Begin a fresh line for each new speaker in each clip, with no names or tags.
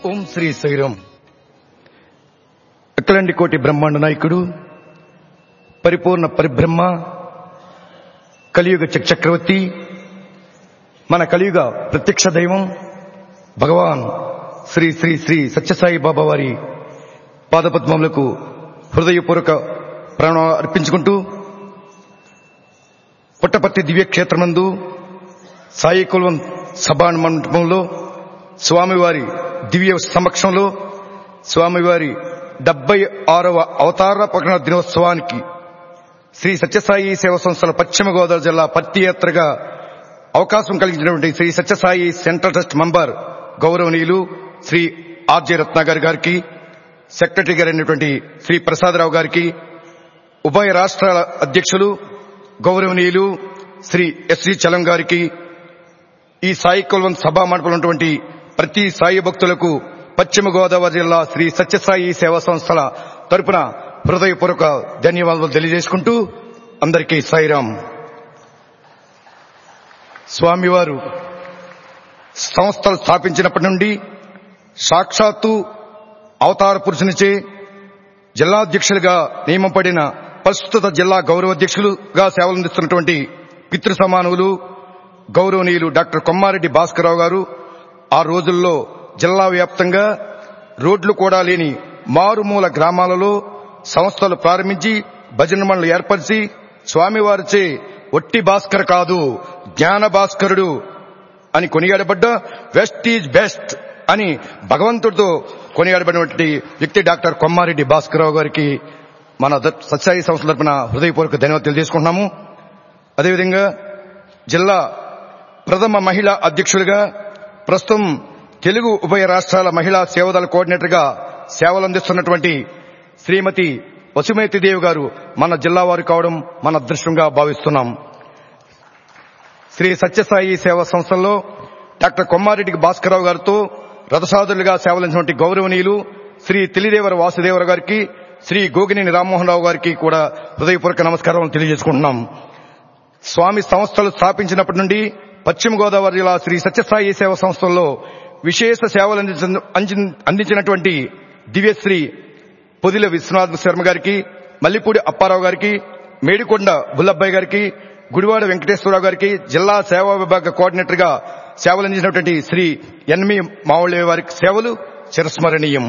ఓం శ్రీ సైరం అక్కలండి కోటి బ్రహ్మాండ నాయకుడు పరిపూర్ణ పరిబ్రహ్మ కలియుగ చ- చక్రవర్తి మన కలియుగ ప్రత్యక్ష దైవం భగవాన్ శ్రీ శ్రీ శ్రీ సత్యసాయి బాబా వారి పాదపద్మములకు హృదయపూర్వక ప్రణామాలు అర్పించుకుంటూ పుట్టపర్తి దివ్యక్షేత్రమందు సాయి కుల్వం సభా మండపంలో స్వామివారి దివ్య సమక్షంలో స్వామివారి డెబ్బై ఆరవ అవతార ప్రకటన దినోత్సవానికి శ్రీ సత్యసాయి సేవ సంస్థల పశ్చిమ గోదావరి జిల్లా పత్తి యాత్రగా అవకాశం కలిగించినటువంటి Shri Sathya Sai central trust member గౌరవనీయులు శ్రీ ఆర్జే రత్నాగర్ గారికి సెక్రటరీ గారైనటువంటి శ్రీ ప్రసాదరావు గారికి ఉభయ రాష్ట్రాల అధ్యక్షులు గౌరవనీయులు శ్రీ ఎస్వి చలం గారికి ఈ సాయి కుల్వం సభా మండపంలో ఉన్నటువంటి ప్రతి సాయి భక్తులకు పశ్చిమ గోదావరి జిల్లా శ్రీ సత్యసాయి సేవా సంస్థల తరపున హృదయపూర్వక ధన్యవాదాలు తెలియజేసుకుంటూ అందరికీ సాయిరాం స్వామివారు సంస్థలు స్థాపించినప్పటి నుండి సాక్షాత్తు అవతార పురుషునిచే జిల్లాధ్యక్షులుగా నియమపడిన ప్రస్తుత జిల్లా గౌరవాధ్యక్షులుగా సేవలందిస్తున్నటువంటి పితృ సమానువులు గౌరవనీయులు డాక్టర్ కొమ్మారెడ్డి భాస్కరరావు గారు ఆ రోజుల్లో జిల్లా వ్యాప్తంగా రోడ్లు కూడా లేని మారుమూల గ్రామాలలో సంస్థలు ప్రారంభించి భజన మండలి ఏర్పరిచి స్వామివారిచే ఒట్టి భాస్కర్ కాదు జ్ఞాన భాస్కరుడు అని కొనియాడబడ్డ వెస్ట్ ఈజ్ బెస్ట్ అని భగవంతుడితో కొనియాడబడినటువంటి వ్యక్తి డాక్టర్ కొమ్మారెడ్డి భాస్కరరావు గారికి మన ద- సత్సాయి సంస్థ తరపున హృదయపూర్వక ధన్యవాదాలు తెలియజేసుకుంటున్నాము అదేవిధంగా జిల్లా ప్రథమ మహిళా అధ్యక్షులుగా ప్రస్తుతం తెలుగు ఉభయ రాష్ట్రాల మహిళా సేవదళ కోఆర్డినేటర్గా సేవలందిస్తున్నటువంటి శ్రీమతి వసుమేతిదేవి గారు మన జిల్లా వారు కావడం మన అదృష్టంగా భావిస్తున్నాం శ్రీ సత్యసాయి సేవా సంస్థల్లో డాక్టర్ కొమ్మారెడ్డి భాస్కరరావు గారితో రథసాదులుగా సేవలందించినటువంటి గౌరవనీయులు శ్రీ తెలిదేవర వాసుదేవర గారికి శ్రీ గోగినేని రామ్మోహన్ రావు గారికి కూడా హృదయపూర్వక నమస్కారం తెలియజేసుకుంటున్నాం స్వామి సంస్థలు స్థాపించినప్పటి నుండి పశ్చిమ గోదావరి జిల్లా శ్రీ సత్యసాయి సేవా సంస్థల్లో విశేష సేవలు అందించిన- అందించిన- అందించినటువంటి దివ్యశ్రీ పొదిల విశ్వనాథ్ శర్మ గారికి మల్లిపూడి అప్పారావు గారికి మేడికొండ బుల్లబ్బాయి గారికి గుడివాడ వెంకటేశ్వరరావు గారికి జిల్లా సేవా విభాగ కోఆర్డినేటర్ గా సేవలందించినటువంటి శ్రీ ఎన్మి మావళ్ళ వారి సేవలు చిరస్మరణీయం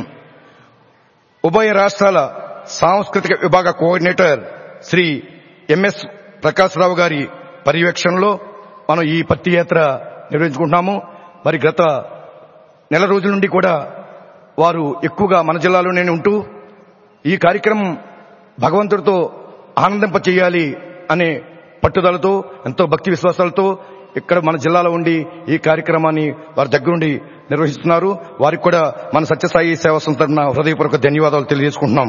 ఉభయ రాష్ట్రాల సాంస్కృతిక విభాగ కోఆర్డినేటర్ శ్రీ ఎంఎస్ ప్రకాశ్రావు గారి పర్యవేక్షణలో మనం ఈ పత్తి యాత్ర నిర్వహించుకుంటున్నాము మరి గత నెల రోజుల నుండి కూడా వారు ఎక్కువగా మన జిల్లాలోనే ఉంటూ ఈ కార్యక్రమం భగవంతుడితో ఆనందింప చేయాలి అనే పట్టుదలతో ఎంతో భక్తి విశ్వాసాలతో ఇక్కడ మన జిల్లాలో ఉండి ఈ కార్యక్రమాన్ని వారి దగ్గరుండి నిర్వహిస్తున్నారు వారికి కూడా మన సత్యసాయి సేవా సంస్థ తరపున హృదయపూర్వక ధన్యవాదాలు తెలియజేసుకుంటున్నాం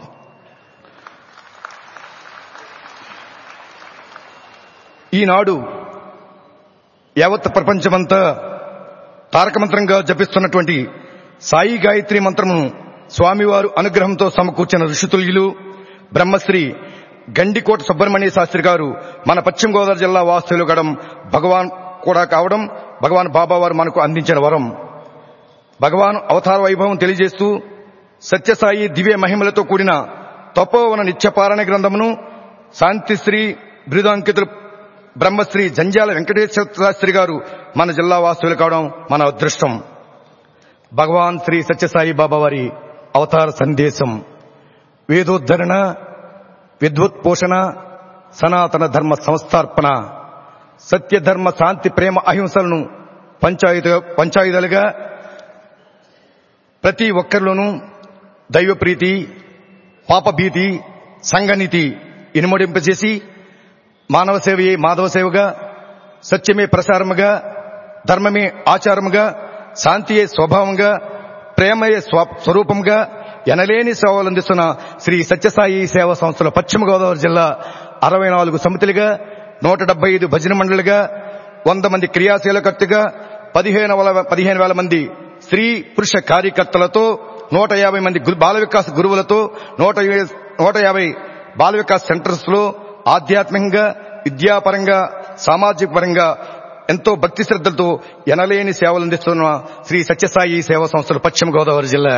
ఈనాడు యావత్ ప్రపంచమంతా తారక మంత్రంగా జపిస్తున్నటువంటి సాయి గాయత్రి మంత్రమును స్వామివారు అనుగ్రహంతో సమకూర్చిన ఋషితుల్యులు బ్రహ్మశ్రీ గండికోట సుబ్రహ్మణ్య శాస్త్రి గారు మన పశ్చిమ గోదావరి జిల్లా వాస్తువులు గడం భగవాన్ కూడా కావడం భగవాన్ బాబా వారు మనకు అందించిన వరం భగవాన్ అవతార వైభవం తెలియజేస్తూ సత్యసాయి దివ్య మహిమలతో కూడిన తపోవన నిత్యపారాయణ గ్రంథమును శాంతిశ్రీ బిరుదాంకితులు బ్రహ్మశ్రీ జంజాల వెంకటేశ్వర శాస్త్రి గారు మన జిల్లా వాసులు కావడం మన అదృష్టం భగవాన్ శ్రీ సత్యసాయి బాబా వారి అవతార సందేశం వేదోద్ధరణ విద్వత్పోషణ సనాతన ధర్మ సంస్థార్పణ సత్యధర్మ శాంతి ప్రేమ అహింసలను పంచాయుధ పంచాయుధాలుగా ప్రతి ఒక్కరిలోనూ దైవప్రీతి పాపభీతి సంఘనీతి ఇనుమడింపజేసి మానవ సేవయే మాధవ సేవగా సత్యమే ప్రసారముగా ధర్మమే ఆచారముగా శాంతియే స్వభావంగా ప్రేమయే స్వ- స్వరూపంగా ఎనలేని సేవలు అందిస్తున్న శ్రీ సత్యసాయి సేవా సంస్థల పశ్చిమ గోదావరి జిల్లా అరవై నాలుగు సమితులుగా నూట డెబ్బై ఐదు భజన మండలిగా వంద మంది క్రియాశీలకర్తగా పదిహేను వేల పదిహేను వేల మంది స్త్రీ పురుష కార్యకర్తలతో నూట యాభై మంది గు- బాల వికాస్ గురువులతో నూట ఇరవై- నూట యాభై బాల వికాస్ సెంటర్స్ లో ఆధ్యాత్మికంగా విద్యాపరంగా సామాజిక పరంగా ఎంతో భక్తి శ్రద్ధలతో ఎనలేని సేవలు అందిస్తున్న శ్రీ సత్యసాయి సేవా సంస్థలు పశ్చిమ గోదావరి జిల్లా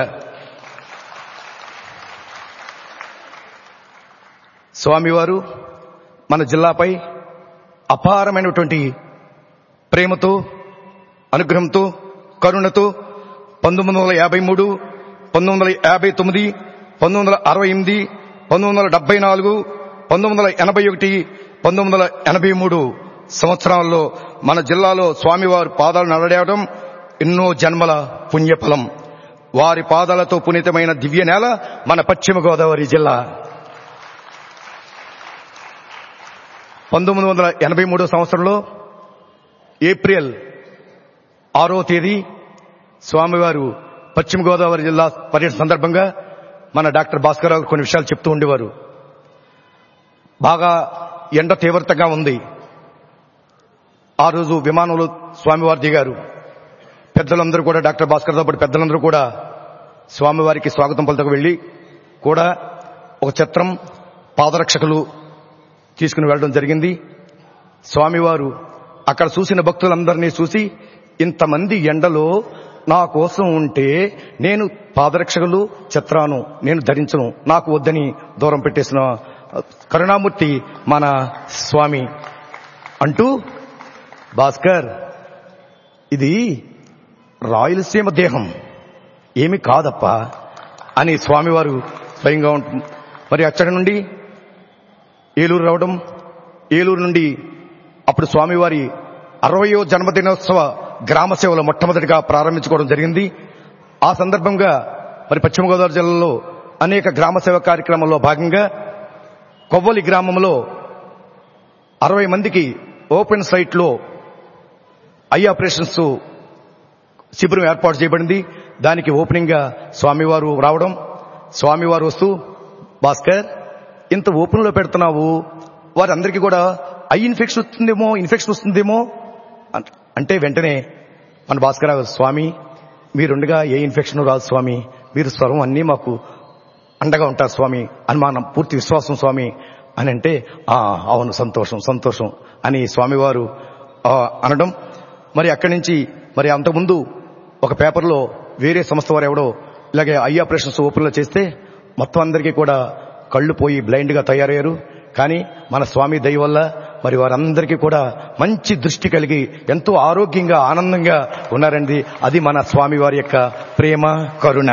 స్వామివారు మన జిల్లాపై అపారమైనటువంటి ప్రేమతో అనుగ్రహంతో కరుణతో పంతొమ్మిది వందల యాభై మూడు పంతొమ్మిది వందల యాభై తొమ్మిది పంతొమ్మిది వందల అరవై ఎనిమిది పంతొమ్మిది వందల డెబ్బై నాలుగు పంతొమ్మిది వందల ఎనభై ఒకటి పంతొమ్మిది వందల ఎనభై మూడు సంవత్సరాల్లో మన జిల్లాలో స్వామివారి పాదాలు నడవడం ఎన్నో జన్మల పుణ్యఫలం వారి పాదాలతో పునీతమైన దివ్య నేల మన పశ్చిమ గోదావరి జిల్లా పంతొమ్మిది వందల ఎనభై మూడో సంవత్సరంలో ఏప్రిల్ ఆరో తేదీ స్వామివారు పశ్చిమ గోదావరి జిల్లా పర్యటన సందర్భంగా మన డాక్టర్ భాస్కర్ రావు కొన్ని విషయాలు చెప్తూ ఉండేవారు బాగా ఎండ తీవ్రతగా ఉంది ఆ రోజు విమానంలో స్వామివారు దిగారు పెద్దలందరూ కూడా డాక్టర్ భాస్కర్తో పాటు పెద్దలందరూ కూడా స్వామివారికి స్వాగతం పలుతకు వెళ్లి కూడా ఒక చిత్రం పాదరక్షకులు తీసుకుని వెళ్ళడం జరిగింది స్వామివారు అక్కడ చూసిన భక్తులందరినీ చూసి ఇంతమంది ఎండలో నా కోసం ఉంటే నేను పాదరక్షకులు చిత్రాను నేను ధరించను నాకు వద్దని దూరం పెట్టేసిన కరుణామూర్తి మన స్వామి అంటూ భాస్కర్ ఇది రాయలసీమ దేహం ఏమి కాదప్ప అని స్వామివారు స్వయంగా ఉంటు మరి అక్కడి నుండి ఏలూరు రావడం ఏలూరు నుండి అప్పుడు స్వామివారి అరవయో జన్మదినోత్సవ గ్రామ సేవలు మొట్టమొదటిగా ప్రారంభించుకోవడం జరిగింది ఆ సందర్భంగా మరి పశ్చిమ గోదావరి జిల్లాలో అనేక గ్రామ సేవ కార్యక్రమంలో భాగంగా కొవ్వలి గ్రామంలో అరవై మందికి ఓపెన్ సైట్లో ఐ ఆపరేషన్స్ శిబిరం ఏర్పాటు చేయబడింది దానికి ఓపెనింగ్ గా స్వామివారు రావడం స్వామివారు వస్తూ భాస్కర్ ఇంత ఓపెన్ లో పెడుతున్నావు వారందరికీ కూడా ఐ ఇన్ఫెక్షన్ వస్తుందేమో ఇన్ఫెక్షన్ వస్తుందేమో అన్- అంటే వెంటనే మన భాస్కర్ రావు, స్వామి మీరుండగా ఏ ఇన్ఫెక్షన్ రాదు స్వామి మీరు స్వరం అన్నీ మాకు అండగా ఉంటారు స్వామి అని మన పూర్తి విశ్వాసం స్వామి అని అంటే "ఆ, అవును సంతోషం సంతోషం అని స్వామివారు ఆ, అనడం మరి అక్కడి నుంచి మరి అంతకుముందు ఒక పేపర్లో వేరే సంస్థ వారు ఎవడో ఇలాగే ఐ ఆపరేషన్స్ ఓపెన్లో చేస్తే మొత్తం అందరికీ కూడా కళ్ళు పోయి బ్లైండ్ గా తయారయ్యారు కానీ మన స్వామి దయ వల్ల మరి వారందరికీ కూడా మంచి దృష్టి కలిగి ఎంతో ఆరోగ్యంగా ఆనందంగా ఉన్నారండి అది మన స్వామి వారి యొక్క ప్రేమ కరుణ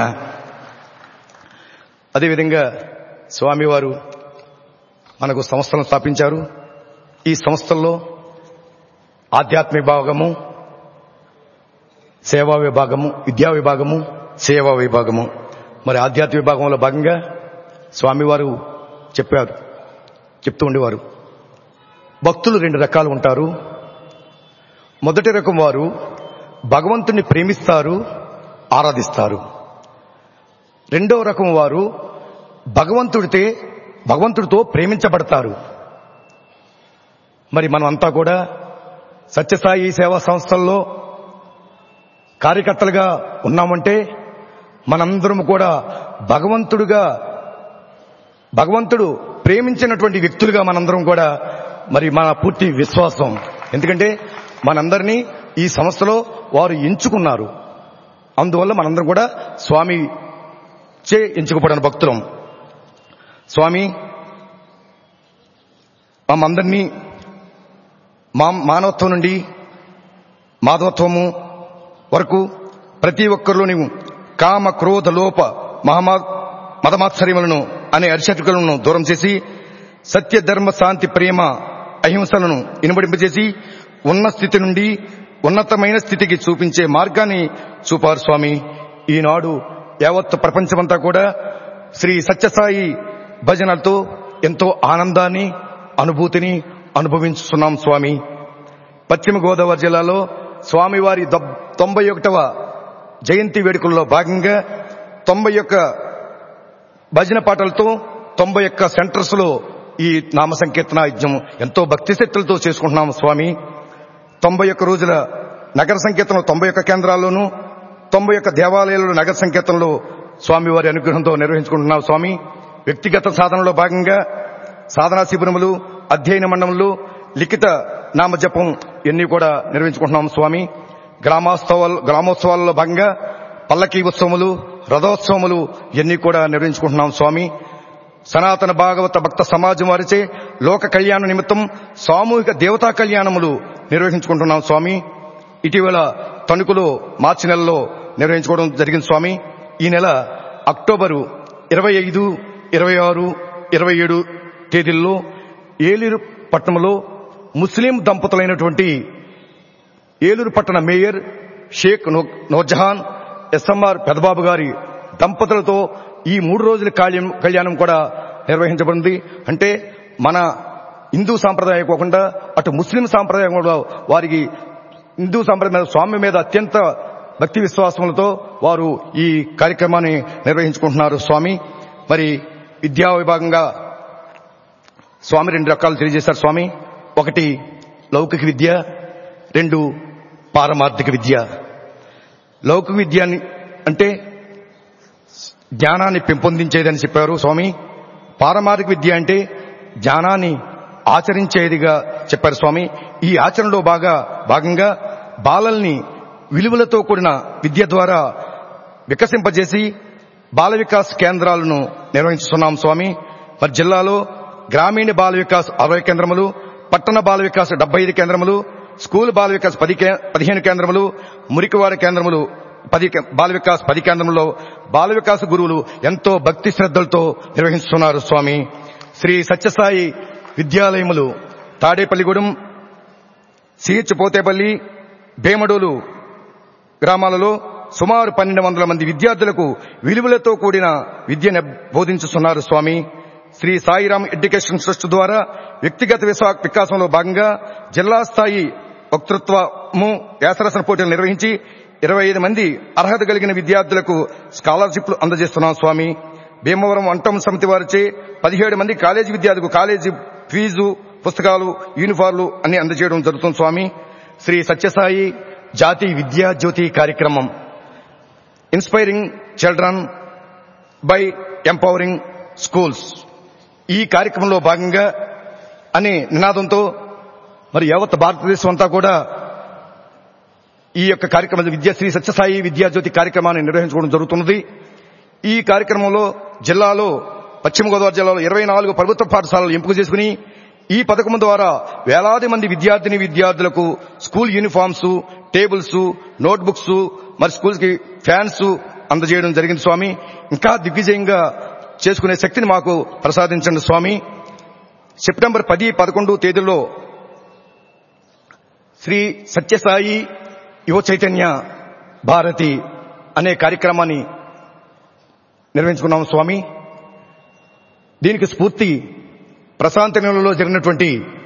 అదేవిధంగా స్వామివారు మనకు సంస్థలను స్థాపించారు ఈ సంస్థల్లో ఆధ్యాత్మిక విభాగము సేవా విభాగము విద్యా విభాగము సేవా విభాగము మరి ఆధ్యాత్మిక విభాగంలో భాగంగా స్వామివారు చెప్పారు చెప్తూ ఉండేవారు భక్తులు రెండు రకాలు ఉంటారు మొదటి రకం వారు భగవంతుని ప్రేమిస్తారు ఆరాధిస్తారు రెండవ రకం వారు భగవంతుడితే భగవంతుడితో ప్రేమించబడతారు మరి మనం అంతా కూడా సత్యసాయి సేవా సంస్థల్లో కార్యకర్తలుగా ఉన్నామంటే మనందరం కూడా భగవంతుడుగా భగవంతుడు ప్రేమించినటువంటి వ్యక్తులుగా మనందరం కూడా మరి మన పూర్తి విశ్వాసం ఎందుకంటే మనందరినీ ఈ సంస్థలో వారు ఎంచుకున్నారు అందువల్ల మనందరం కూడా స్వామి చే ఎంచుకోబడిన భక్తులం స్వామి మమ్మందరినీ మా మానవత్వం నుండి మాధవత్వము వరకు ప్రతి ఒక్కరిలోని కామ క్రోధ లోప మహమా మతమాత్సర్యములను అనే అరిషటుకులను దూరం చేసి సత్య ధర్మ శాంతి ప్రేమ అహింసలను ఇనుబడింపజేసి ఉన్న స్థితి నుండి ఉన్నతమైన స్థితికి చూపించే మార్గాన్ని చూపారు స్వామి ఈనాడు యావత్ ప్రపంచమంతా కూడా శ్రీ సత్యసాయి భజనలతో ఎంతో ఆనందాన్ని అనుభూతిని అనుభవించుతున్నాం స్వామి పశ్చిమ గోదావరి జిల్లాలో స్వామివారి దొబ్- తొంభై ఒకటవ జయంతి వేడుకల్లో భాగంగా తొంభై ఒక్క భజన పాటలతో తొంభై ఒక్క సెంటర్స్ లో ఈ నామ సంకీర్తన యజ్ఞం ఎంతో భక్తి శక్తులతో చేసుకుంటున్నాం స్వామి తొంభై ఒక్క రోజుల నగర సంకీర్తనలు తొంభై ఒక్క కేంద్రాల్లోనూ తొంభై ఒక్క దేవాలయాలలో నగర సంకీర్తనలు స్వామివారి అనుగ్రహంతో నిర్వహించుకుంటున్నాం స్వామి వ్యక్తిగత సాధనలో భాగంగా సాధనా శిబిరములు అధ్యయన మండములు లిఖిత నామజపం ఇవన్నీ కూడా నిర్వహించుకుంటున్నాం స్వామి గ్రామోత్సవాలు గ్రామోత్సవాల్లో భాగంగా పల్లకి ఉత్సవములు రథోత్సవములు ఇవన్నీ కూడా నిర్వహించుకుంటున్నాం స్వామి సనాతన భాగవత భక్త సమాజం వారిచే లోక కళ్యాణ నిమిత్తం సామూహిక దేవతా కళ్యాణములు నిర్వహించుకుంటున్నాం స్వామి ఇటీవల తణుకులో మార్చి నెలలో నిర్వహించుకోవడం జరిగింది స్వామి ఈ నెల అక్టోబరు ఇరవై ఐదు ఇరవై ఆరు ఇరవై ఏడు తేదీల్లో ఏలూరు పట్టణంలో ముస్లిం దంపతులైనటువంటి ఏలూరు పట్టణ మేయర్ షేక్ నూ- నూర్జహాన్ ఎస్ఎంఆర్ పెదబాబు గారి దంపతులతో ఈ మూడు రోజుల కళ్యాణం కళ్యాణం కూడా నిర్వహించబడింది అంటే మన హిందూ సాంప్రదాయం కాకుండా అటు ముస్లిం సాంప్రదాయం కూడా వారికి హిందూ సాంప్రదాయం మీద స్వామి మీద అత్యంత భక్తి విశ్వాసములతో వారు ఈ కార్యక్రమాన్ని నిర్వహించుకుంటున్నారు స్వామి మరి విద్యా విభాగంగా స్వామి రెండు రకాలు తెలియజేశారు స్వామి ఒకటి లౌకిక విద్య రెండు పారమార్థిక విద్య లౌకిక విద్య అని- అంటే జ్ఞానాన్ని పెంపొందించేదని చెప్పారు స్వామి పారమార్థిక విద్య అంటే జ్ఞానాన్ని ఆచరించేదిగా చెప్పారు స్వామి ఈ ఆచరణలో బాగా భాగంగా బాలల్ని విలువలతో కూడిన విద్య ద్వారా వికసింపజేసి బాల వికాస్ కేంద్రాలను నిర్వహిస్తున్నాం స్వామి మరి జిల్లాలో గ్రామీణ బాల వికాస్ అరవై కేంద్రములు పట్టణ బాల వికాస్ డెబ్బై ఐదు కేంద్రములు స్కూల్ బాల వికాస్ పది కే- పదిహేను కేంద్రములు మురికివాడ కేంద్రములు పది కే- బాల వికాస్ పది కేంద్రంలో బాల వికాస్ గురువులు ఎంతో భక్తి శ్రద్ధలతో నిర్వహిస్తున్నారు స్వామి శ్రీ సత్యసాయి విద్యాలయములు తాడేపల్లిగూడెం సిహెచ్ పోతేపల్లి భీమడోలు గ్రామాలలో సుమారు పన్నెండు వందల మంది విద్యార్థులకు విలువలతో కూడిన విద్యను బోధించుతున్నారు స్వామి శ్రీ సాయిరామ్ ఎడ్యుకేషన్ ట్రస్ట్ ద్వారా వ్యక్తిగత విశ్వా- వికాసంలో భాగంగా జిల్లా స్థాయి వక్తృత్వము వ్యాసరసన పోటీలు నిర్వహించి ఇరవై ఐదు మంది అర్హత కలిగిన విద్యార్థులకు స్కాలర్షిప్లు అందజేస్తున్నాం స్వామి భీమవరం వంటం సమితి వారిచే పదిహేడు మంది కాలేజీ విద్యార్థులకు కాలేజీ ఫీజు పుస్తకాలు యూనిఫార్లు అన్ని అందజేయడం జరుగుతుంది స్వామి శ్రీ సత్యసాయి జాతీయ విద్యా జ్యోతి కార్యక్రమం inspiring children by empowering schools ఈ కార్యక్రమంలో భాగంగా అనే నినాదంతో మరి యావత్ భారతదేశం అంతా కూడా ఈ యొక్క కార్యక్రమం విద్యా శ్రీ సత్యసాయి విద్యాజ్యోతి కార్యక్రమాన్ని నిర్వహించుకోవడం జరుగుతున్నది ఈ కార్యక్రమంలో జిల్లాలో పశ్చిమ గోదావరి జిల్లాలో ఇరవై నాలుగు ప్రభుత్వ పాఠశాలలు ఎంపిక చేసుకుని ఈ పథకం ద్వారా వేలాది మంది విద్యార్థిని విద్యార్థులకు స్కూల్ యూనిఫామ్స్ టేబుల్స్ నోట్బుక్స్ మరి స్కూల్స్ కి ఫ్యాన్స్ అందజేయడం జరిగింది స్వామి ఇంకా దిగ్విజయంగా చేసుకునే శక్తిని మాకు ప్రసాదించండి స్వామి సెప్టెంబర్ పది పదకొండు తేదీల్లో శ్రీ సత్యసాయి యువ చైతన్య భారతి అనే కార్యక్రమాన్ని నిర్వహించుకున్నాం స్వామి దీనికి స్ఫూర్తి ప్రశాంత నిలయంలో జరిగినటువంటి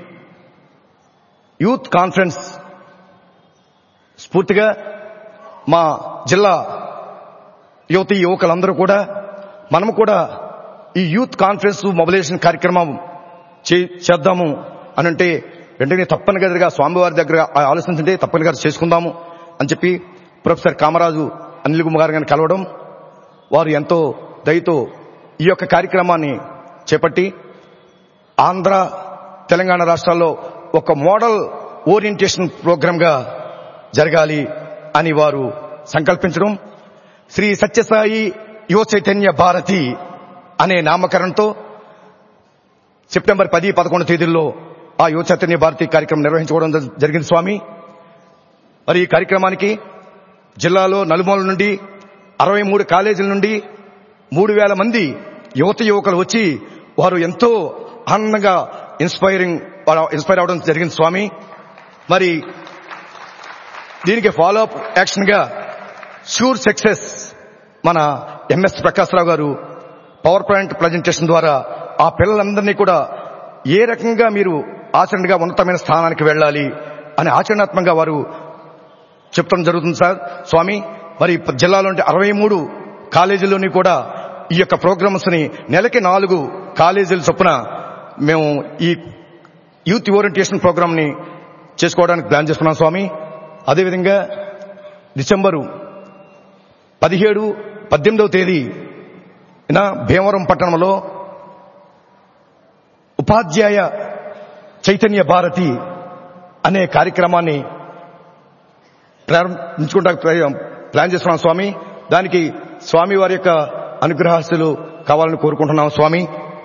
యూత్ కాన్ఫరెన్స్ స్ఫూర్తిగా మా జిల్లా యువతి యువకులందరూ కూడా మనము కూడా ఈ యూత్ కాన్ఫరెన్స్ మొబిలైజేషన్ కార్యక్రమం చే- చేద్దాము అని అంటే వెంటనే తప్పనిసరిగా స్వామివారి దగ్గర ఆ- ఆలోచించుంటే తప్పనిగా చేసుకుందాము అని చెప్పి ప్రొఫెసర్ కామరాజు అనిల్ కుమార్ గారిని కలవడం వారు ఎంతో దయతో ఈ యొక్క కార్యక్రమాన్ని చేపట్టి ఆంధ్ర తెలంగాణ రాష్ట్రాల్లో ఒక మోడల్ ఓరియంటేషన్ ప్రోగ్రామ్ గా జరగాలి అని వారు సంకల్పించడం శ్రీ సత్యసాయి యువ చైతన్య భారతి అనే నామకరణంతో సెప్టెంబర్ పది పదకొండు తేదీల్లో ఆ యువ చైతన్య భారతి కార్యక్రమం నిర్వహించుకోవడం జ- జరిగింది స్వామి మరి ఈ కార్యక్రమానికి జిల్లాలో నలుమూల నుండి అరవై మూడు కాలేజీల నుండి మూడు వేల మంది యువత యువకులు వచ్చి వారు ఎంతో ఆనందంగా ఇన్స్పైరింగ్ ఇన్స్పైర్ అవడం జరిగింది స్వామి మరి దీనికి ఫాలో అప్ యాక్షన్ గా షూర్ సక్సెస్ మన ఎంఎస్ ప్రకాశ్రావు గారు పవర్ పాయింట్ ప్రజెంటేషన్ ద్వారా ఆ పిల్లలందరినీ కూడా ఏ రకంగా మీరు ఆచరణగా ఉన్నతమైన స్థానానికి వెళ్ళాలి అని ఆచరణాత్మకంగా వారు చెప్తాం జరుగుతుంది సార్ స్వామి మరి జిల్లాలోని అరవై మూడు కాలేజీల్లోని కూడా ఈ యొక్క ప్రోగ్రామ్స్ ని నెలకి నాలుగు కాలేజీల చొప్పున మేము ఈ యూత్ ఓరియంటేషన్ ప్రోగ్రామ్ ని చేసుకోవడానికి ప్లాన్ చేస్తున్నాం స్వామి అదేవిధంగా డిసెంబరు పదిహేడు పద్దెనిమిదవ తేదీ నా భీమవరం పట్టణంలో ఉపాధ్యాయ చైతన్య భారతి అనే కార్యక్రమాన్ని ప్రారంభించుకుంటా ప్లాన్ చేస్తున్నాం స్వామి దానికి స్వామి వారి యొక్క అనుగ్రహాస్తులు కావాలని కోరుకుంటున్నాం స్వామి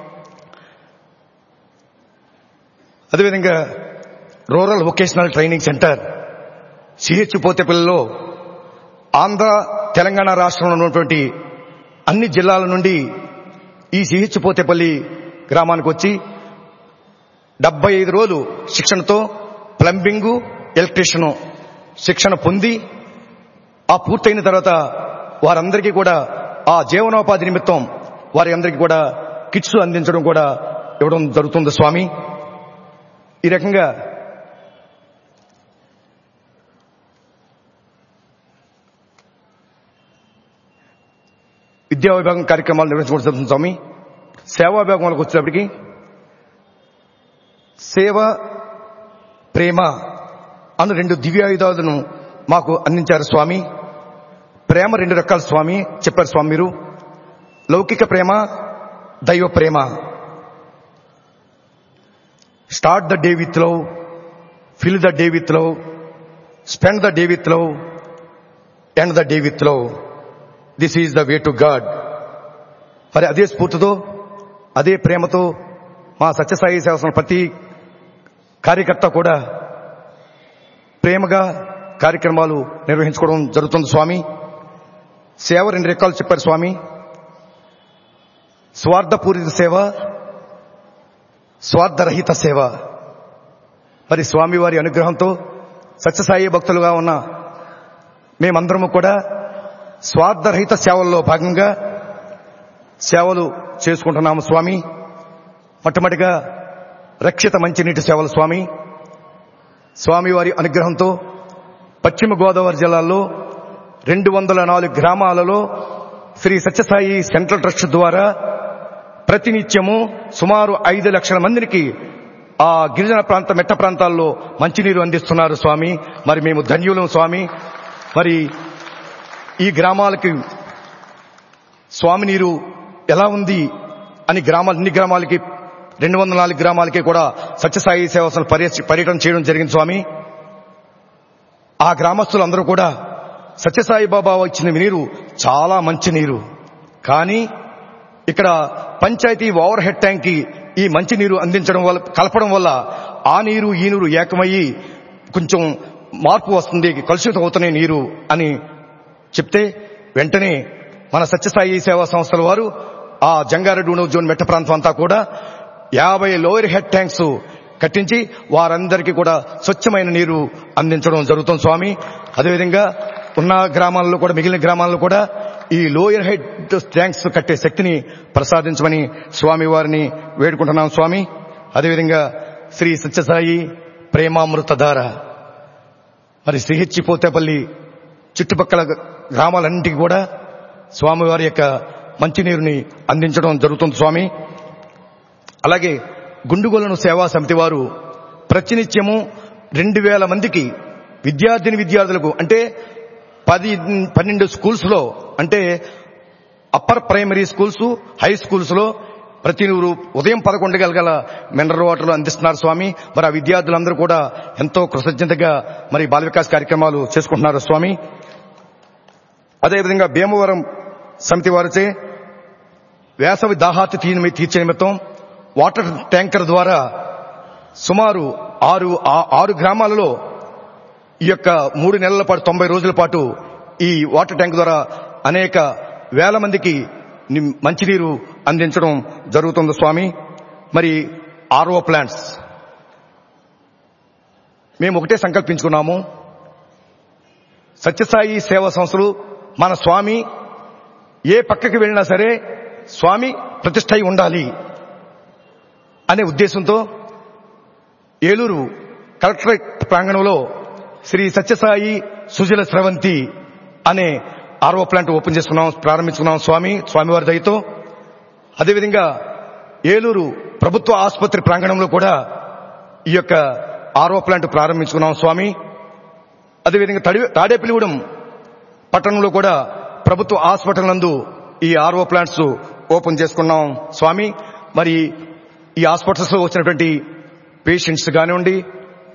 అదేవిధంగా rural vocational training centre CH పోతేపల్లిలో ఆంధ్ర తెలంగాణ రాష్ట్రంలో ఉన్నటువంటి అన్ని జిల్లాల నుండి ఈ సిహెచ్ పోతేపల్లి గ్రామానికి వచ్చి డెబ్బై ఐదు రోజులు శిక్షణతో ప్లంబింగు ఎలక్ట్రీషియన్ శిక్షణ పొంది ఆ పూర్తయిన తర్వాత వారందరికీ కూడా ఆ జీవనోపాధి నిమిత్తం వారి అందరికీ కూడా కిట్స్ అందించడం కూడా ఇవ్వడం జరుగుతుంది స్వామి ఈ రకంగా విద్యా విభాగం కార్యక్రమాలు నిర్వహించుకోవడం జరుగుతుంది స్వామి సేవా విభాగం వాళ్ళకి వచ్చేటప్పటికి సేవ ప్రేమ అను రెండు దివ్యాయుధాలను మాకు అందించారు స్వామి ప్రేమ రెండు రకాల స్వామి చెప్పారు స్వామి మీరు లౌకిక ప్రేమ దైవ ప్రేమ start the day with love fill the day with love spend the day with love end the day with love this is the way to God మరి అదే స్ఫూర్తితో అదే ప్రేమతో మా సత్యసాయి సేవసం ప్రతి కార్యకర్త కూడా ప్రేమగా కార్యక్రమాలు నిర్వహించుకోవడం జరుగుతుంది స్వామి సేవ రెండు రకాలు చెప్పారు స్వామి స్వార్థపూరిత సేవ స్వార్థరహిత సేవ మరి స్వామివారి అనుగ్రహంతో సత్యసాయి భక్తులుగా ఉన్న మేమందరము కూడా స్వార్థరహిత సేవల్లో భాగంగా సేవలు చేసుకుంటున్నాము స్వామి మొట్టమొదటిగా రక్షిత మంచినీటి సేవలు స్వామి స్వామివారి అనుగ్రహంతో పశ్చిమ గోదావరి జిల్లాలో రెండు వందల నాలుగు గ్రామాలలో శ్రీ సత్యసాయి సెంట్రల్ ట్రస్ట్ ద్వారా ప్రతినిత్యము సుమారు ఐదు లక్షల మందికి ఆ గిరిజన ప్రాంత మెట్ట ప్రాంతాల్లో మంచినీరు అందిస్తున్నారు స్వామి మరి మేము ధన్యులం స్వామి మరి ఈ గ్రామాలకి స్వామి నీరు ఎలా ఉంది అని గ్రామాలు అన్ని గ్రామాలకి రెండు వందల నాలుగు గ్రామాలకి కూడా సత్యసాయి సేవసన పర్యటన చేయడం జరిగింది స్వామి ఆ గ్రామస్తులందరూ కూడా సత్యసాయి బాబా ఇచ్చిన నీరు చాలా మంచి నీరు కానీ ఇక్కడ పంచాయతీ ఓవర్ హెడ్ ట్యాంక్ కి ఈ మంచి నీరు అందించడం వల్ల కలపడం వల్ల ఆ నీరు ఈ నీరు ఏకమయ్యి కొంచెం మార్పు వస్తుంది కలుషితం అవుతున్నాయి నీరు అని చెప్తే వెంటనే మన సత్యసాయి సేవా సంస్థల వారు ఆ జంగారెడ్డి జోన్ మెట్ట ప్రాంతం అంతా కూడా యాభై లోయర్ హెడ్ ట్యాంక్స్ కట్టించి వారందరికీ కూడా స్వచ్ఛమైన నీరు అందించడం జరుగుతుంది స్వామి అదేవిధంగా ఉన్న గ్రామాల్లో కూడా మిగిలిన గ్రామాల్లో కూడా ఈ లోయర్ హెడ్ ట్యాంక్స్ కట్టే శక్తిని ప్రసాదించమని స్వామి వారిని వేడుకుంటున్నాం స్వామి అదేవిధంగా శ్రీ సత్యసాయి ప్రేమామృతధార మరి శ్రీహెచ్చి పోతేపల్లి చుట్టుపక్కల గ్రామాలన్నింటికి కూడా స్వామివారి యొక్క మంచినీరుని అందించడం జరుగుతుంది స్వామి అలాగే గుండుగొలను సేవా సమితి వారు ప్రతినిత్యము రెండు వేల మందికి విద్యార్థిని విద్యార్థులకు అంటే పది పన్నెండు స్కూల్స్ లో అంటే upper primary schools high schools లో ప్రతి ఉదయం పదకొండు గల మినరల్ వాటర్లు అందిస్తున్నారు స్వామి మరి ఆ విద్యార్థులందరూ కూడా ఎంతో కృతజ్ఞతగా మరి బాల వికాస్ కార్యక్రమాలు చేసుకుంటున్నారు స్వామి అదేవిధంగా భీమవరం సమితి వారిచే వేసవి దాహాతి తీర్చే నిమిత్తం వాటర్ ట్యాంకర్ ద్వారా సుమారు ఆరు ఆరు గ్రామాలలో ఈ యొక్క మూడు నెలల పాటు తొంభై రోజుల పాటు ఈ వాటర్ ట్యాంక్ ద్వారా అనేక వేల మందికి మంచినీరు అందించడం జరుగుతుంది స్వామి మరి ఆర్ఓ ప్లాంట్స్ మేము ఒకటే సంకల్పించుకున్నాము సత్యసాయి సేవా సంస్థలు మన స్వామి ఏ పక్కకి వెళ్ళినా సరే స్వామి ప్రతిష్ట ఉండాలి అనే ఉద్దేశంతో ఏలూరు కలెక్టరేట్ ప్రాంగణంలో శ్రీ సత్యసాయి సుజల స్రవంతి అనే ఆర్ఓ ప్లాంట్ ఓపెన్ చేసుకున్నాం ప్రారంభించుకున్నాం స్వామి స్వామివారి దయతో అదేవిధంగా ఏలూరు ప్రభుత్వ ఆసుపత్రి ప్రాంగణంలో కూడా ఈ యొక్క ఆర్ఓ ప్లాంట్ ప్రారంభించుకున్నాం స్వామి అదేవిధంగా తాడేపల్లిగూడెం పట్టణంలో కూడా ప్రభుత్వ హాస్పిటల్ నందు ఈ ఆర్ఓ ప్లాంట్స్ ఓపెన్ చేసుకున్నాం స్వామి మరి ఈ హాస్పిటల్స్ లో వచ్చినటువంటి పేషెంట్స్ కానివ్వండి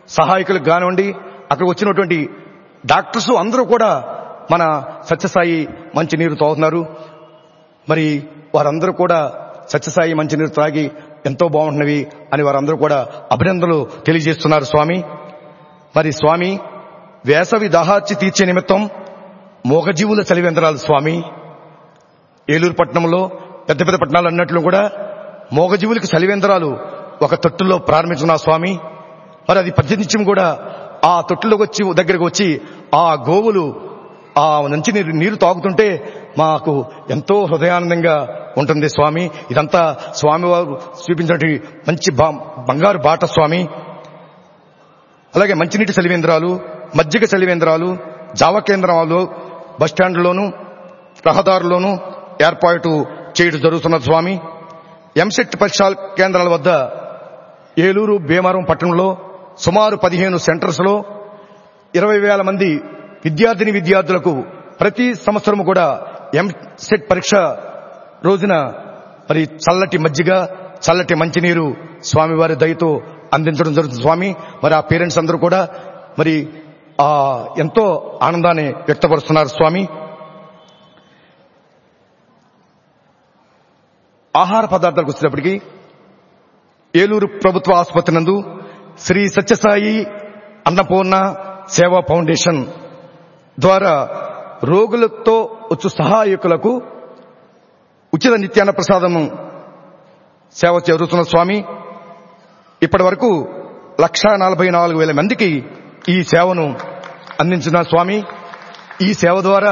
సహాయకులకు కానివ్వండి అక్కడ వచ్చినటువంటి డాక్టర్స్ అందరూ కూడా మన సత్యసాయి మంచినీరు తాగుతున్నారు మరి వారందరూ కూడా సత్యసాయి మంచినీరు త్రాగి ఎంతో బాగుంటున్నవి అని వారందరూ కూడా అభినందనలు తెలియజేస్తున్నారు స్వామి మరి స్వామి వేసవి దాహార్చి తీర్చే నిమిత్తం మోగజీవుల చలివేంద్రాలు స్వామి ఏలూరు పట్టణంలో పెద్ద పెద్ద పట్టణాలు అన్నట్లు కూడా మోగజీవులకి చలివేంద్రాలు ఒక తొట్టులో ప్రారంభించిన స్వామి మరి అది ప్రతినిత్యం కూడా ఆ తొట్టులోకి వచ్చి దగ్గరకు వచ్చి ఆ గోవులు ఆ నుంచి నీరు నీరు తాగుతుంటే మాకు ఎంతో హృదయానందంగా ఉంటుంది స్వామి ఇదంతా స్వామివారు చూపించినటువంటి మంచి బా- బంగారు బాట స్వామి అలాగే మంచినీటి చలివేంద్రాలు మజ్జిగ చలివేంద్రాలు జావ కేంద్రాలు బస్టాండ్లోను రహదారుల్లోనూ ఏర్పాటు చేయడం జరుగుతున్నది స్వామి ఎంసెట్ పరీక్షా కేంద్రాల వద్ద ఏలూరు భీమవరం పట్టణంలో సుమారు పదిహేను సెంటర్స్ లో ఇరవై వేల మంది విద్యార్థిని విద్యార్థులకు ప్రతి సంవత్సరం కూడా ఎంసెట్ పరీక్ష రోజున మరి చల్లటి మజ్జిగ చల్లటి మంచినీరు స్వామివారి దయతో అందించడం జరుగుతుంది స్వామి మరి ఆ పేరెంట్స్ అందరూ కూడా మరి ఆ ఎంతో ఆనందాన్ని వ్యక్తపరుస్తున్నారు స్వామి ఆహార పదార్థాలకు వచ్చేటప్పటికి ఏలూరు ప్రభుత్వ ఆసుపత్రి నందు శ్రీ సత్యసాయి అన్నపూర్ణ సేవా ఫౌండేషన్ ద్వారా రోగులతో వచ్చు సహాయకులకు ఉచిత నిత్యాన్న ప్రసాదము సేవ జరుగుతున్న స్వామి ఇప్పటి వరకు లక్షా నలభై నాలుగు వేల మందికి ఈ సేవను అందించిన స్వామి ఈ సేవ ద్వారా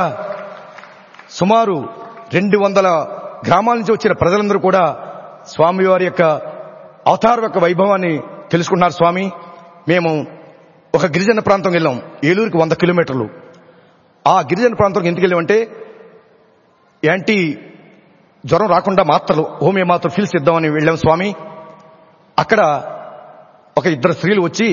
సుమారు రెండు వందల గ్రామాల నుంచి వచ్చిన ప్రజలందరూ కూడా స్వామివారి యొక్క అవతార యొక్క వైభవాన్ని తెలుసుకున్నారు స్వామి మేము ఒక గిరిజన ప్రాంతం వెళ్ళాం ఏలూరుకి వంద కిలోమీటర్లు ఆ గిరిజన ప్రాంతం ఎందుకు వెళ్ళామంటే యాంటీ జ్వరం రాకుండా మాత్రలు హోమియో మాత్రలు ఫిల్స్ ఇద్దామని వెళ్ళాం స్వామి అక్కడ ఒక ఇద్దరు స్త్రీలు వచ్చి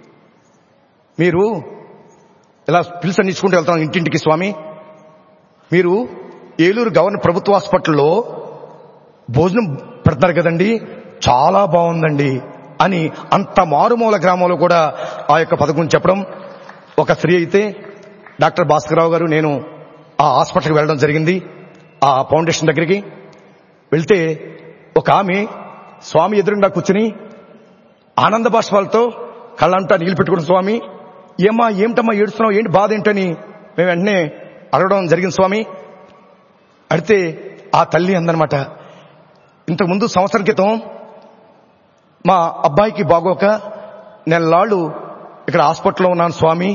మీరు ఇలా పిల్స్ అన్ని ఇచ్చుకుంటూ వెళ్తాం ఇంటింటికి స్వామి మీరు ఏలూరు గవర్నర్ ప్రభుత్వ హాస్పిటల్లో భోజనం పెడతారు కదండి చాలా బాగుందండి అని అంత మారుమూల గ్రామంలో కూడా ఆ యొక్క పథకం చెప్పడం ఒక స్త్రీ అయితే డాక్టర్ భాస్కరరావు గారు నేను ఆ హాస్పిటల్కి వెళ్ళడం జరిగింది ఆ ఫౌండేషన్ దగ్గరికి వెళ్తే ఒక ఆమె స్వామి ఎదురుండా కూర్చుని ఆనంద బాష్పాలతో కళ్ళంటా నీళ్ళు పెట్టుకున్న స్వామి ఏమా ఏమిటమ్మా ఏడుస్తున్నావు ఏంటి బాధ ఏంటని మేము వెంటనే అడగడం జరిగింది స్వామి అడితే ఆ తల్లి అందనమాట ఇంతకుముందు సంవత్సరం క్రితం మా అబ్బాయికి బాగోక నెలలాళ్ళు ఇక్కడ హాస్పిటల్లో ఉన్నాను స్వామి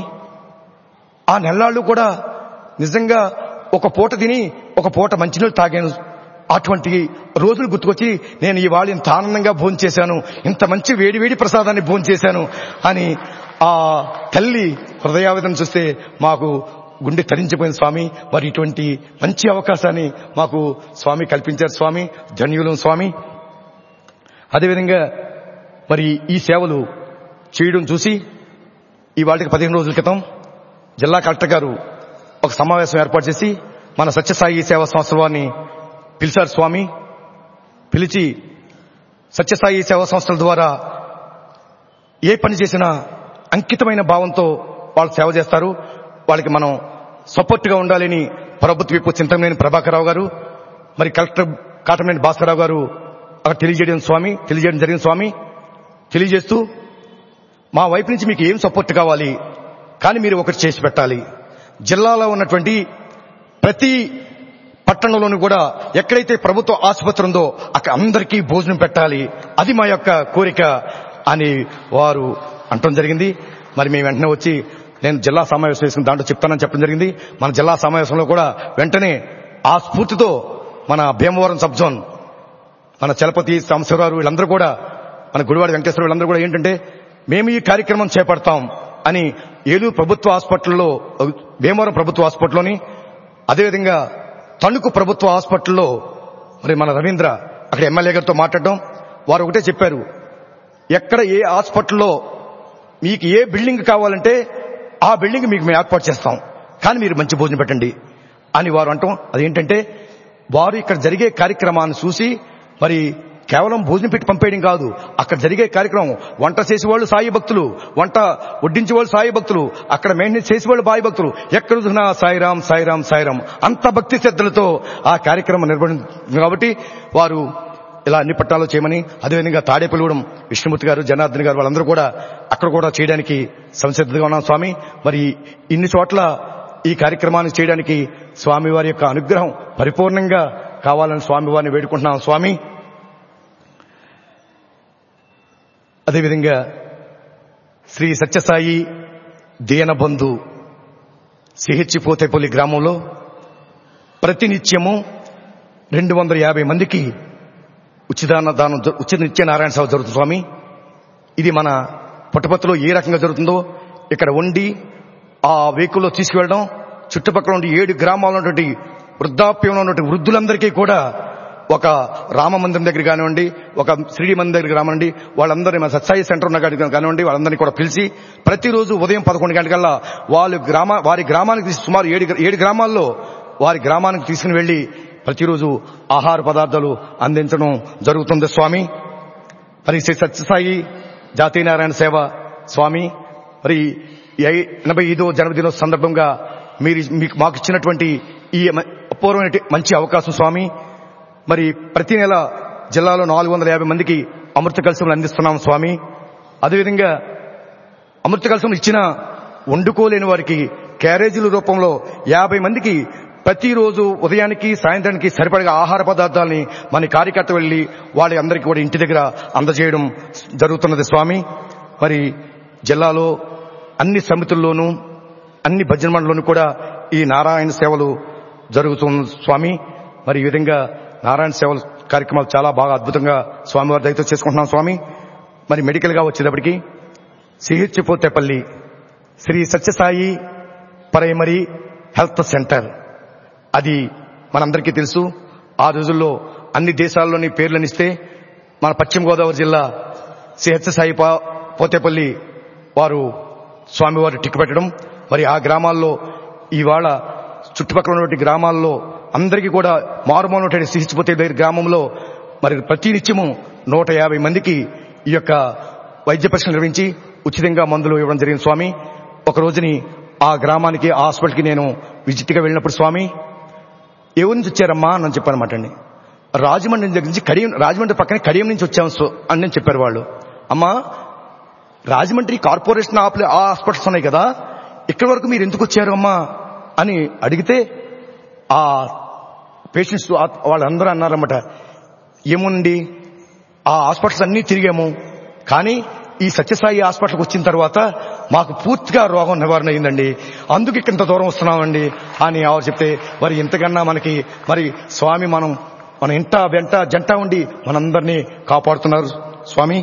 ఆ నెలలాళ్ళు కూడా నిజంగా ఒక పూట తిని ఒక పూట మంచినీళ్ళు తాగాను అటువంటి రోజులు గుర్తుకొచ్చి నేను ఇవాళ ఇంత ఆనందంగా భోజనం చేశాను ఇంత మంచి వేడి వేడి ప్రసాదాన్ని భోజనం చేశాను అని ఆ తల్లి హృదయావేదన చూస్తే మాకు గుండె తరించిపోయింది స్వామి మరి ఇటువంటి మంచి అవకాశాన్ని మాకు స్వామి కల్పించారు స్వామి ధన్యులం స్వామి అదేవిధంగా మరి ఈ సేవలు చేయడం చూసి ఈ వాటికి పదిహేను రోజుల క్రితం జిల్లా కలెక్టర్ గారు ఒక సమావేశం ఏర్పాటు చేసి మన సత్యసాయి సేవా సంస్థవాన్ని పిలిచారు స్వామి పిలిచి సత్యసాయి సేవా సంస్థల ద్వారా ఏ పని చేసినా అంకితమైన భావంతో వాళ్ళు సేవ చేస్తారు వాళ్ళకి మనం సపోర్ట్ గా ఉండాలని ప్రభుత్వ విప్పు చింతమనేని ప్రభాకరరావు గారు మరి కలెక్టర్ కాటమనేని భాస్కరరావు గారు అక్కడ తెలియజేయడం స్వామి తెలియజేయడం జరిగిన స్వామి తెలియజేస్తూ మా వైపు నుంచి మీకు ఏం సపోర్ట్ కావాలి కానీ మీరు ఒకటి చేసి పెట్టాలి జిల్లాలో ఉన్నటువంటి ప్రతి పట్టణంలోనూ కూడా ఎక్కడైతే ప్రభుత్వ ఆసుపత్రి ఉందో అక్కడ అందరికీ భోజనం పెట్టాలి అది మా యొక్క కోరిక అని వారు అంటం జరిగింది మరి మేము వెంటనే వచ్చి నేను జిల్లా సమావేశం వేసుకుని దాంట్లో చెప్తానని చెప్పడం జరిగింది మన జిల్లా సమావేశంలో కూడా వెంటనే ఆ స్ఫూర్తితో మన భీమవరం సబ్ జోన్ మన చలపతి సాంబశివరావు వీళ్ళందరూ కూడా మన గుడివాడ వెంకటేశ్వర వీళ్ళందరూ కూడా ఏంటంటే మేము ఈ కార్యక్రమం చేపడతాం అని ఏలూరు ప్రభుత్వ హాస్పిటల్లో భీమవరం ప్రభుత్వ హాస్పిటల్లోని అదేవిధంగా తణుకు ప్రభుత్వ హాస్పిటల్లో మరి మన రవీంద్ర అక్కడ ఎమ్మెల్యే గారితో మాట్లాడడం వారు ఒకటే చెప్పారు ఎక్కడ ఏ హాస్పిటల్లో మీకు ఏ బిల్డింగ్ కావాలంటే ఆ బిల్డింగ్ మీకు మేము ఏర్పాటు చేస్తాం కానీ మీరు మంచి భోజనం పెట్టండి అని వారు అంటాం అదేంటంటే వారు ఇక్కడ జరిగే కార్యక్రమాన్ని చూసి మరి కేవలం భోజనం పెట్టి పంపేయడం కాదు అక్కడ జరిగే కార్యక్రమం వంట చేసేవాళ్ళు సాయి భక్తులు వంట వడ్డించేవాళ్ళు సాయి భక్తులు అక్కడ మెయింటెనెన్స్ చేసేవాళ్ళు బాయి భక్తులు ఎక్కడ చూసినా సాయిరాం సాయిరాం సాయిరాం అంత భక్తి శ్రద్ధలతో ఆ కార్యక్రమం నిర్వహించింది కాబట్టి వారు ఇలా అన్ని పట్టాలు చేయమని అదేవిధంగా తాడేపల్లిగూడెం విష్ణుమూర్తి గారు జనార్దన్ గారు వాళ్ళందరూ కూడా అక్కడ కూడా చేయడానికి సంసిద్ధంగా ఉన్నాం స్వామి మరి ఇన్ని చోట్ల ఈ కార్యక్రమాన్ని చేయడానికి స్వామి వారి యొక్క అనుగ్రహం పరిపూర్ణంగా కావాలని స్వామి వారిని వేడుకుంటున్నాం స్వామి అదేవిధంగా శ్రీ సత్యసాయి దీనబంధు సిహెచ్ పోతేపల్లి గ్రామంలో ప్రతినిత్యము రెండు వందల యాభై మందికి ఉచితాన్న దానం జ- ఉచిత నిత్య నారాయణ సేవ జరుగుతుంది స్వామి ఇది మన పుట్టపత్తులో ఏ రకంగా జరుగుతుందో ఇక్కడ వండి ఆ వెహికల్లో తీసుకువెళ్ళడం చుట్టుపక్కల ఉండి ఏడు గ్రామాల్లో ఉన్నటువంటి వృద్ధాప్యంలో ఉన్నటువంటి వృద్ధులందరికీ కూడా ఒక రామ మందిరం దగ్గర కానివ్వండి ఒక శ్రీడి మందిరం దగ్గర కానివ్వండి వాళ్ళందరినీ మన సత్సాయి సెంటర్ ఉన్న కాడికి కానివ్వండి వాళ్ళందరినీ కూడా పిలిచి ప్రతిరోజు ఉదయం పదకొండు గంటలకల్లా వాళ్ళు గ్రామ వారి గ్రామానికి తీసు- సుమారు ఏడు ఏడు గ్రామాల్లో వారి గ్రామానికి తీసుకుని వెళ్లి ప్రతిరోజు ఆహార పదార్థాలు అందించడం జరుగుతుంది స్వామి మరి శ్రీ సత్యసాయి జాతీయ నారాయణ సేవ స్వామి మరి ఈ ఐ- ఎనభై ఐదో జన్మదినోత్సవ సందర్భంగా మీరు మీకు మాకు ఇచ్చినటువంటి ఈ మ- అపూర్వమైన మంచి అవకాశం స్వామి మరి ప్రతి నెల జిల్లాలో నాలుగు వందల యాభై మందికి అమృత కలశములు అందిస్తున్నాం స్వామి అదేవిధంగా అమృత కలశం ఇచ్చిన వండుకోలేని వారికి క్యారేజీల రూపంలో యాభై మందికి ప్రతిరోజు ఉదయానికి సాయంత్రానికి సరిపడగా ఆహార పదార్థాలని మన కార్యకర్త వెళ్లి వాళ్ళ అందరికీ కూడా ఇంటి దగ్గర అందజేయడం జరుగుతున్నది స్వామి మరి జిల్లాలో అన్ని సమితుల్లోనూ అన్ని భజన మండలోనూ కూడా ఈ నారాయణ సేవలు జరుగుతుంది స్వామి మరి ఈ విధంగా నారాయణ సేవల కార్యక్రమాలు చాలా బాగా అద్భుతంగా స్వామివారి దయతో చేసుకుంటున్నాం స్వామి మరి మెడికల్ గా వచ్చేటప్పటికి CH Pothepalli Shri Sathya Sai primary health centre అది మనందరికీ తెలుసు ఆ రోజుల్లో అన్ని దేశాల్లోని పేర్లనిస్తే మన పశ్చిమ గోదావరి జిల్లా శ్రీ సత్యసాయి పా- పోతేపల్లి వారు స్వామివారు టిక్కు పెట్టడం మరి ఆ గ్రామాల్లో ఇవాళ చుట్టుపక్కల ఉన్నటువంటి గ్రామాల్లో అందరికీ కూడా మారుమూలటువంటి సిహించిపోతే గ్రామంలో మరి ప్రతి నిత్యము నూట యాభై మందికి ఈ యొక్క వైద్య పరీక్షలు నిర్వహించి ఉచితంగా మందులు ఇవ్వడం జరిగింది స్వామి ఒక రోజుని ఆ గ్రామానికి ఆ హాస్పిటల్కి నేను విజిట్గా వెళ్ళినప్పుడు స్వామి ఏ ఊరి నుంచి వచ్చారమ్మా అని చెప్పారన్నమాట అండి రాజమండ్రి దగ్గర నుంచి కడియం రాజమండ్రి పక్కనే కడియం నుంచి వచ్చాము సో అని నేను చెప్పారు వాళ్ళు అమ్మా రాజమండ్రి కార్పొరేషన్ ఆపలే ఆ హాస్పిటల్స్ ఉన్నాయి కదా ఇక్కడి వరకు మీరు ఎందుకు వచ్చారు అమ్మా అని అడిగితే ఆ పేషెంట్స్ ఆ- వాళ్ళందరూ అన్నారన్నమాట ఏముండి ఆ హాస్పిటల్స్ అన్నీ తిరిగాము కానీ ఈ సత్యసాయి హాస్పిటల్కి వచ్చిన తర్వాత మాకు పూర్తిగా రోగం నివారణ అయిందండి అందుకు ఇక్కడ ఇంత దూరం వస్తున్నామండి అని ఆవిడ చెప్తే మరి ఇంతకన్నా మనకి మరి స్వామి మనం మన ఇంట వెంట జంట ఉండి మనందరినీ కాపాడుతున్నారు స్వామి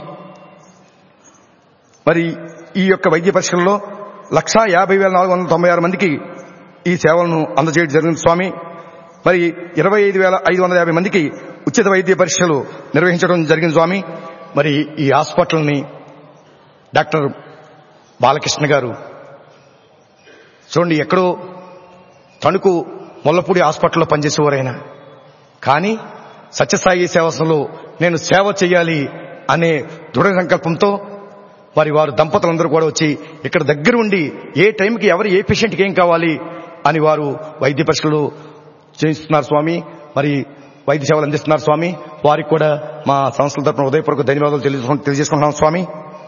మరి ఈ యొక్క వైద్య పరీక్షల్లో లక్షా యాభై వేల నాలుగు వందల తొంభై ఆరు మందికి ఈ సేవలను అందజేయడం జరిగింది స్వామి మరి ఇరవై ఐదు వేల ఐదు వందల యాభై మందికి ఉచిత వైద్య పరీక్షలు నిర్వహించడం జరిగింది స్వామి మరి ఈ హాస్పిటల్ని డాక్టర్ బాలకృష్ణ గారు చూడండి ఎక్కడో తణుకు ముల్లపూడి హాస్పిటల్లో పనిచేసేవారైనా కానీ సత్యసాయి సేవసంలో నేను సేవ చేయాలి అనే దృఢ సంకల్పంతో మరి వారు దంపతులందరూ కూడా వచ్చి ఇక్కడ దగ్గర ఉండి ఏ టైంకి ఎవరు ఏ పేషెంట్కి ఏం కావాలి అని వారు వైద్య పరీక్షలు చేయిస్తున్నారు స్వామి మరి వైద్య సేవలు అందిస్తున్నారు స్వామి వారికి కూడా మా సంస్థల తరపున ఉదయపూర్వక ధన్యవాదాలు తెలియజేసుకు- తెలియజేసుకుంటున్నాం స్వామి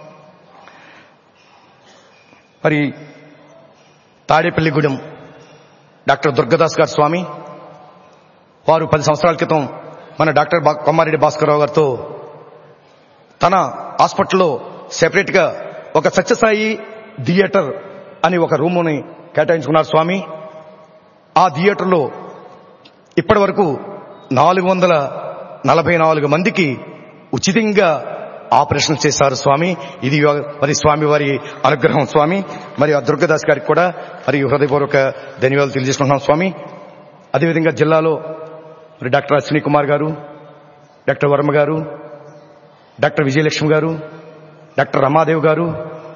మరి తాడేపల్లిగూడెం డాక్టర్ దుర్గదాస్ గారు స్వామి వారు పది సంవత్సరాల క్రితం మన డాక్టర్ బా- కొమ్మారెడ్డి భాస్కరరావు గారితో తన హాస్పిటల్లో సెపరేట్ గా ఒక సత్యసాయి థియేటర్ అని ఒక రూముని కేటాయించుకున్నారు స్వామి ఆ థియేటర్లో ఇప్పటి వరకు నాలుగు వందల నలభై నాలుగు మందికి ఉచితంగా ఆపరేషన్ చేశారు స్వామి ఇది మరి స్వామి వారి అనుగ్రహం స్వామి మరి ఆ దుర్గదాస్ గారికి కూడా మరి హృదయపూర్వక ధన్యవాదాలు తెలియజేసుకుంటున్నాం స్వామి అదేవిధంగా జిల్లాలో మరి డాక్టర్ అశ్విని కుమార్ గారు డాక్టర్ వర్మ గారు డాక్టర్ విజయలక్ష్మి గారు డాక్టర్ రమాదేవ్ గారు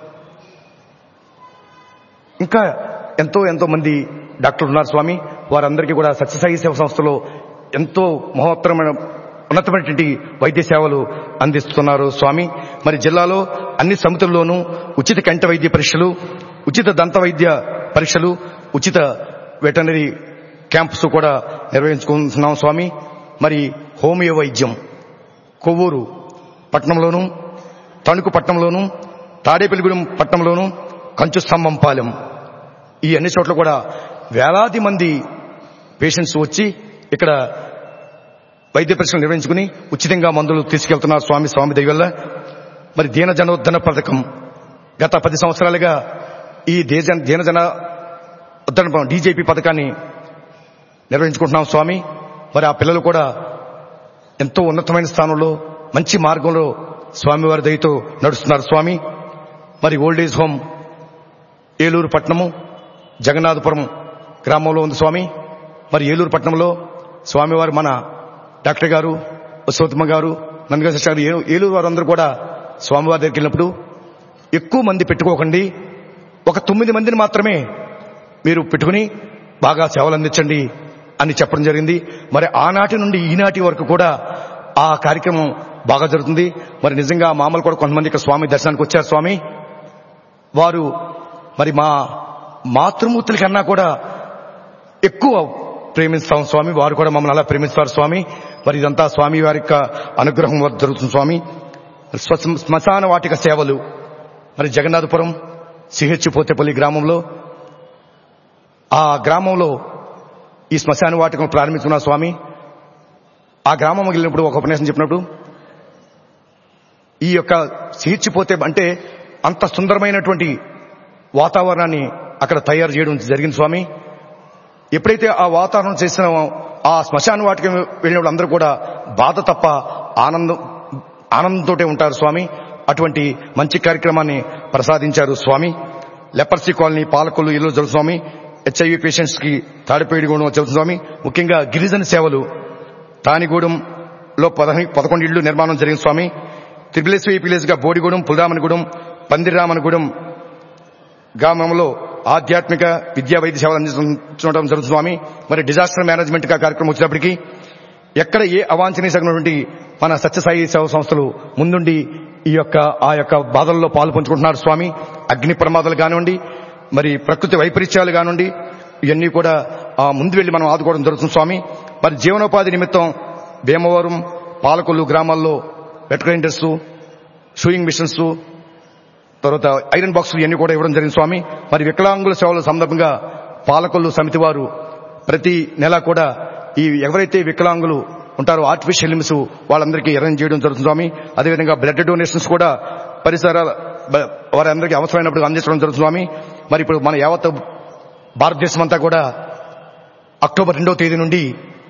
ఇంకా ఎంతో ఎంతో మంది డాక్టర్లు ఉన్నారు స్వామి వారందరికీ కూడా సత్యసాయి సేవ సంస్థలో ఎంతో మహోత్తరమైన ఉన్నతమైనటువంటి వైద్య సేవలు అందిస్తున్నారు స్వామి మరి జిల్లాలో అన్ని సమితుల్లోనూ ఉచిత కంటి వైద్య పరీక్షలు ఉచిత దంత వైద్య పరీక్షలు ఉచిత వెటనరీ క్యాంప్స్ కూడా నిర్వహించుకుంటున్నాం స్వామి మరి హోమియో వైద్యం కొవ్వూరు పట్టణంలోను తణుకు పట్టణంలోను తాడేపల్లిగూడెం పట్టణంలోను కంచు స్తంభం పాలెం ఈ అన్ని చోట్ల కూడా వేలాది మంది పేషెంట్స్ వచ్చి ఇక్కడ వైద్య పరీక్షలు నిర్వహించుకుని ఉచితంగా మందులు తీసుకెళ్తున్నారు స్వామి స్వామి దయవల్ల మరి దీన జనోద్ధరణ పథకం గత పది సంవత్సరాలుగా ఈ దేశ దీనజన ఉద్ధరణ డీజేపీ పథకాన్ని నిర్వహించుకుంటున్నాం స్వామి మరి ఆ పిల్లలు కూడా ఎంతో ఉన్నతమైన స్థానంలో మంచి మార్గంలో స్వామివారి దయతో నడుస్తున్నారు స్వామి మరి ఓల్డ్ ఏజ్ హోమ్ ఏలూరు పట్టణము జగన్నాథపురం గ్రామంలో ఉంది స్వామి మరి ఏలూరు పట్టణంలో స్వామివారు మన డాక్టర్ గారు వసోత్తమ గారు నందగా గారు ఏ- ఏలూరు వారందరూ కూడా స్వామివారి దగ్గరికి వెళ్ళినప్పుడు ఎక్కువ మంది పెట్టుకోకండి ఒక తొమ్మిది మందిని మాత్రమే మీరు పెట్టుకుని బాగా సేవలు అందించండి అని చెప్పడం జరిగింది మరి ఆనాటి నుండి ఈనాటి వరకు కూడా ఆ కార్యక్రమం బాగా జరుగుతుంది మరి నిజంగా మామూలు కూడా కొంతమంది ఇక్కడ స్వామి దర్శనానికి వచ్చారు స్వామి వారు మరి మా మాతృమూర్తుల కన్నా కూడా ఎక్కువ ప్రేమిస్తాం స్వామి వారు కూడా మమ్మల్ని అలా ప్రేమిస్తారు స్వామి మరి ఇదంతా స్వామి వారి యొక్క అనుగ్రహం వల్ల జరుగుతుంది స్వామి స్వ- శ్మశాన వాటిక సేవలు మరి జగన్నాథపురం సిహెచ్ పోతేపల్లి గ్రామంలో ఆ గ్రామంలో ఈ శ్మశాన వాటికను ప్రారంభించుకున్న స్వామి ఆ గ్రామం వెళ్ళినప్పుడు ఒక ఉపన్యాసం చెప్పినప్పుడు ఈ యొక్క సిహిచ్చిపోతే అంటే అంత సుందరమైనటువంటి వాతావరణాన్ని అక్కడ తయారు చేయడం జరిగింది స్వామి ఎప్పుడైతే ఆ వాతావరణం చేసిన ఆ శ్మశాన వాటికి వెళ్ళిన అందరూ కూడా బాధ తప్ప ఆనందం ఆనందంతోటే ఉంటారు స్వామి అటువంటి మంచి కార్యక్రమాన్ని ప్రసాదించారు స్వామి లెపర్సీ కాలనీ పాలకొల్లు ఇల్లు జరుగుతుంది స్వామి హెచ్ఐవి పేషెంట్స్ కి తాడిపేడిగూడెం జరుగుతుంది స్వామి ముఖ్యంగా గిరిజన సేవలు తానిగూడెంలో పదహై- పదకొండు ఇళ్లు నిర్మాణం జరిగింది స్వామి త్రిపులేశ్వరి విలేజ్ గా బోడిగూడెం పుల్రామనగూడెం పందిరామనగూడెం గ్రామంలో ఆధ్యాత్మిక విద్యా వైద్య సేవలు అందించడం జరుగుతుంది స్వామి మరి డిజాస్టర్ మేనేజ్మెంట్ గా కార్యక్రమం వచ్చినప్పటికీ ఎక్కడ ఏ అవాంఛనీయ సగినటువంటి మన సత్యసాయి సేవ సంస్థలు ముందుండి ఈ యొక్క ఆ యొక్క బాధల్లో పాలు పంచుకుంటున్నారు స్వామి అగ్ని ప్రమాదాలు కానివ్వండి మరి ప్రకృతి వైపరీత్యాలు కానివ్వండి ఇవన్నీ కూడా ఆ ముందు వెళ్లి మనం ఆదుకోవడం జరుగుతుంది స్వామి మరి జీవనోపాధి నిమిత్తం భీమవరం పాలకొల్లు గ్రామాల్లో వెటరైండర్స్ షూయింగ్ మిషన్స్ తర్వాత ఐరన్ బాక్సులు ఇవన్నీ కూడా ఇవ్వడం జరిగింది స్వామి మరి వికలాంగుల సేవల సందర్భంగా పాలకొల్లు సమితి వారు ప్రతి నెల కూడా ఈ ఎవరైతే వికలాంగులు ఉంటారో ఆర్టిఫిషియల్ లిమ్స్ వాళ్ళందరికీ అరేంజ్ చేయడం జరుగుతుంది స్వామి అదేవిధంగా బ్లడ్ డొనేషన్స్ కూడా పరిసరాల బ- వారందరికీ అవసరమైనప్పుడు అందించడం జరుగుతుంది స్వామి మరి ఇప్పుడు మన యావత్ భారతదేశం అంతా కూడా అక్టోబర్ రెండవ తేదీ నుండి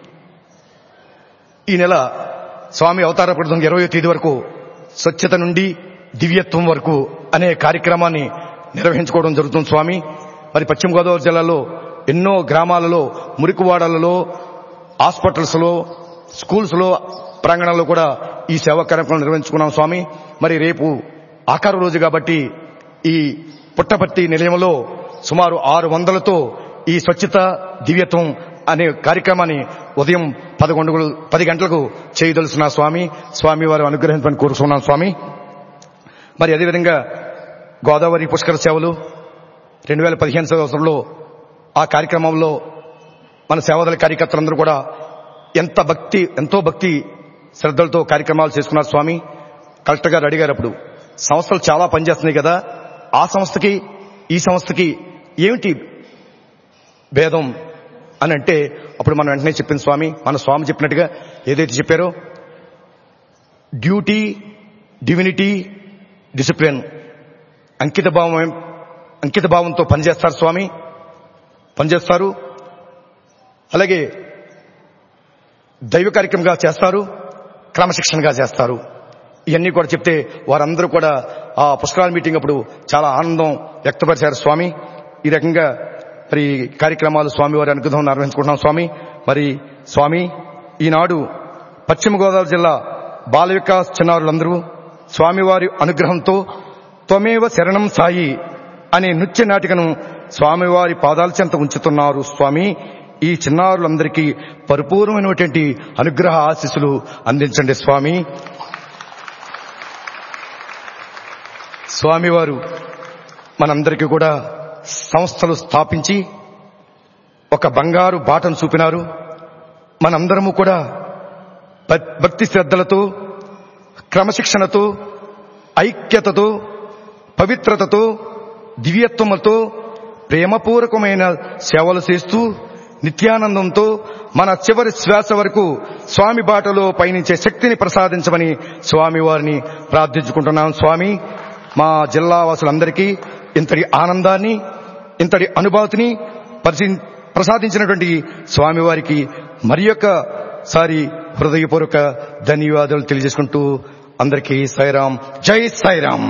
ఈ నెల స్వామి అవతార ప్రదం ఇరవయో తేదీ వరకు స్వచ్ఛత నుండి దివ్యత్వం వరకు అనే కార్యక్రమాన్ని నిర్వహించుకోవడం జరుగుతుంది స్వామి మరి పశ్చిమ గోదావరి జిల్లాలో ఎన్నో గ్రామాలలో మురికివాడలలో హాస్పిటల్స్ లో స్కూల్స్ లో ప్రాంగణంలో కూడా ఈ సేవా కార్యక్రమం నిర్వహించుకున్నాం స్వామి మరి రేపు ఆఖరు రోజు కాబట్టి ఈ పుట్టపర్తి నిలయంలో సుమారు ఆరు వందలతో ఈ స్వచ్ఛత దివ్యత్వం అనే కార్యక్రమాన్ని ఉదయం పదకొండు పది గంటలకు చేయదలుచున్న స్వామి స్వామి వారు అనుగ్రహించమని కోరుతున్నాను స్వామి మరి అదేవిధంగా గోదావరి పుష్కర సేవలు రెండు వేల పదిహేను సంవత్సరంలో ఆ కార్యక్రమంలో మన సేవాదళ కార్యకర్తలందరూ కూడా ఎంత భక్తి ఎంతో భక్తి శ్రద్ధలతో కార్యక్రమాలు చేసుకున్నారు స్వామి కలెక్టర్ గారు అడిగారు అప్పుడు సంస్థలు చాలా పనిచేస్తున్నాయి కదా ఆ సంస్థకి ఈ సంస్థకి ఏమిటి భేదం అని అంటే అప్పుడు మనం వెంటనే చెప్పింది స్వామి మన స్వామి చెప్పినట్టుగా ఏదైతే చెప్పారో డ్యూటీ డివినిటీ డిసిప్లిన్ అంకిత భావం అంకిత భావంతో పనిచేస్తారు స్వామి పనిచేస్తారు అలాగే దైవ కార్యక్రమంగా చేస్తారు క్రమశిక్షణగా చేస్తారు ఇవన్నీ కూడా చెప్తే వారందరూ కూడా ఆ పుష్కరాల మీటింగ్ అప్పుడు చాలా ఆనందం వ్యక్తపరిచారు స్వామి ఈ రకంగా మరి కార్యక్రమాలు స్వామి వారి అనుగ్రహం నిర్వహించుకుంటున్నాం స్వామి మరి స్వామి ఈనాడు పశ్చిమ గోదావరి జిల్లా బాల వికాస్ చిన్నారులందరూ స్వామివారి అనుగ్రహంతో త్వమేవ శరణం సాయి అనే నృత్య నాటికను స్వామివారి పాదాల చెంత ఉంచుతున్నారు స్వామి ఈ చిన్నారులందరికీ పరిపూర్ణమైనటువంటి అనుగ్రహ ఆశీస్సులు అందించండి స్వామి స్వామివారు మనందరికీ కూడా సంస్థలు స్థాపించి ఒక బంగారు బాటను చూపినారు మనందరము కూడా భక్- భక్తి శ్రద్ధలతో క్రమశిక్షణతో ఐక్యతతో పవిత్రతతో దివ్యత్వములతో ప్రేమపూర్వకమైన సేవలు చేస్తూ నిత్యానందంతో మన చివరి శ్వాస వరకు స్వామి బాటలో పయనించే శక్తిని ప్రసాదించమని స్వామి వారిని ప్రార్థించుకుంటున్నాం స్వామి మా జిల్లా వాసులందరికీ ఇంతటి ఆనందాన్ని ఇంతటి అనుభూతిని పరిశీ- ప్రసాదించినటువంటి స్వామి వారికి మరి సారి హృదయపూర్వక ధన్యవాదాలు తెలియజేసుకుంటూ అందరికీ సాయిరాం జై Sairam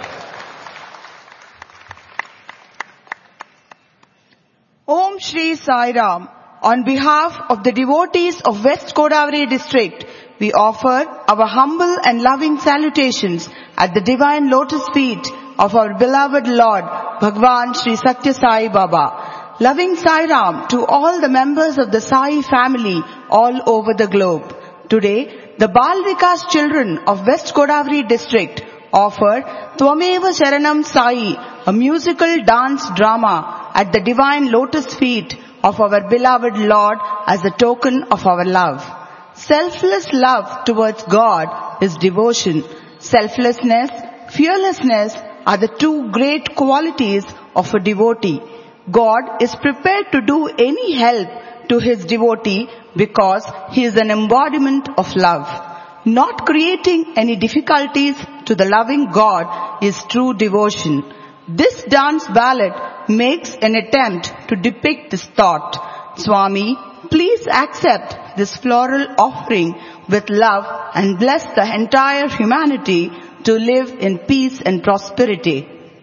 Om Shri Sai Ram. On behalf of the devotees of West Godavari district, we offer our humble and loving salutations at the divine lotus feet of our beloved Lord, Bhagwan Shri Satya Sai Baba. Loving Sai Ram to all the members of the Sai family all over the globe. Today, the Bal Vikas children of West Godavari district offer Twameva Sharanam Sai, a musical dance drama at the divine lotus feet of our beloved Lord as a token of our love. Selfless love towards God is devotion. Selflessness, fearlessness are the two great qualities of a devotee. God is prepared to do any help to his devotee because he is an embodiment of love. Not creating any difficulties to the loving God is true devotion. This dance ballad makes an attempt to depict this thought. Swami, please accept this floral offering with love and bless the entire humanity to live in peace and prosperity.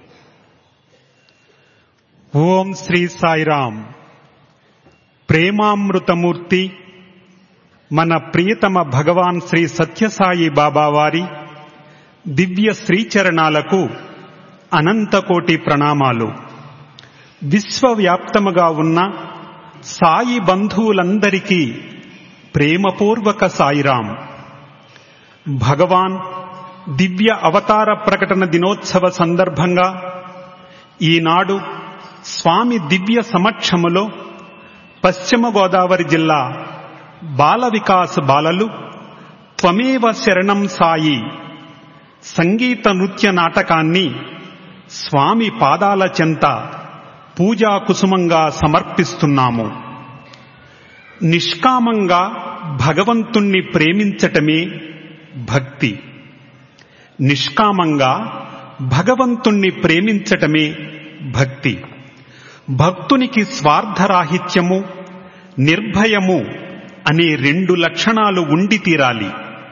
ఓం శ్రీ సాయిరామ్ ప్రేమామృతమూర్తి మన ప్రియతమ భగవాన్ శ్రీ సత్యసాయి బాబా వారి దివ్య శ్రీచరణాలకు అనంతకోటి ప్రణామాలు విశ్వవ్యాప్తముగా ఉన్న సాయి బంధువులందరికీ ప్రేమపూర్వక సాయిరాం భగవాన్ దివ్య అవతార ప్రకటన దినోత్సవ సందర్భంగా ఈనాడు స్వామి దివ్య సమక్షములో పశ్చిమ గోదావరి జిల్లా బాల వికాస్ బాలలు త్వమేవ శరణం సాయి సంగీత నృత్య నాటకాన్ని స్వామి పాదాల చెంత పూజా కుసుమంగా సమర్పిస్తున్నాము నిష్కామంగా భగవంతుణ్ణి ప్రేమించటమే భక్తి నిష్కామంగా భగవంతుణ్ణి ప్రేమించటమే భక్తి భక్తునికి స్వార్థరాహిత్యము నిర్భయము అనే రెండు లక్షణాలు ఉండి తీరాలి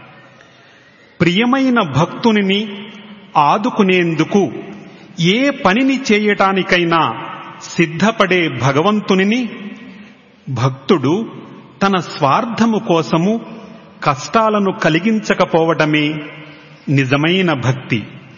ప్రియమైన భక్తునిని ఆదుకునేందుకు ఏ పనిని చేయటానికైనా సిద్ధపడే భగవంతునిని భక్తుడు తన స్వార్థము కోసము కష్టాలను కలిగించకపోవడమే నిజమైన భక్తి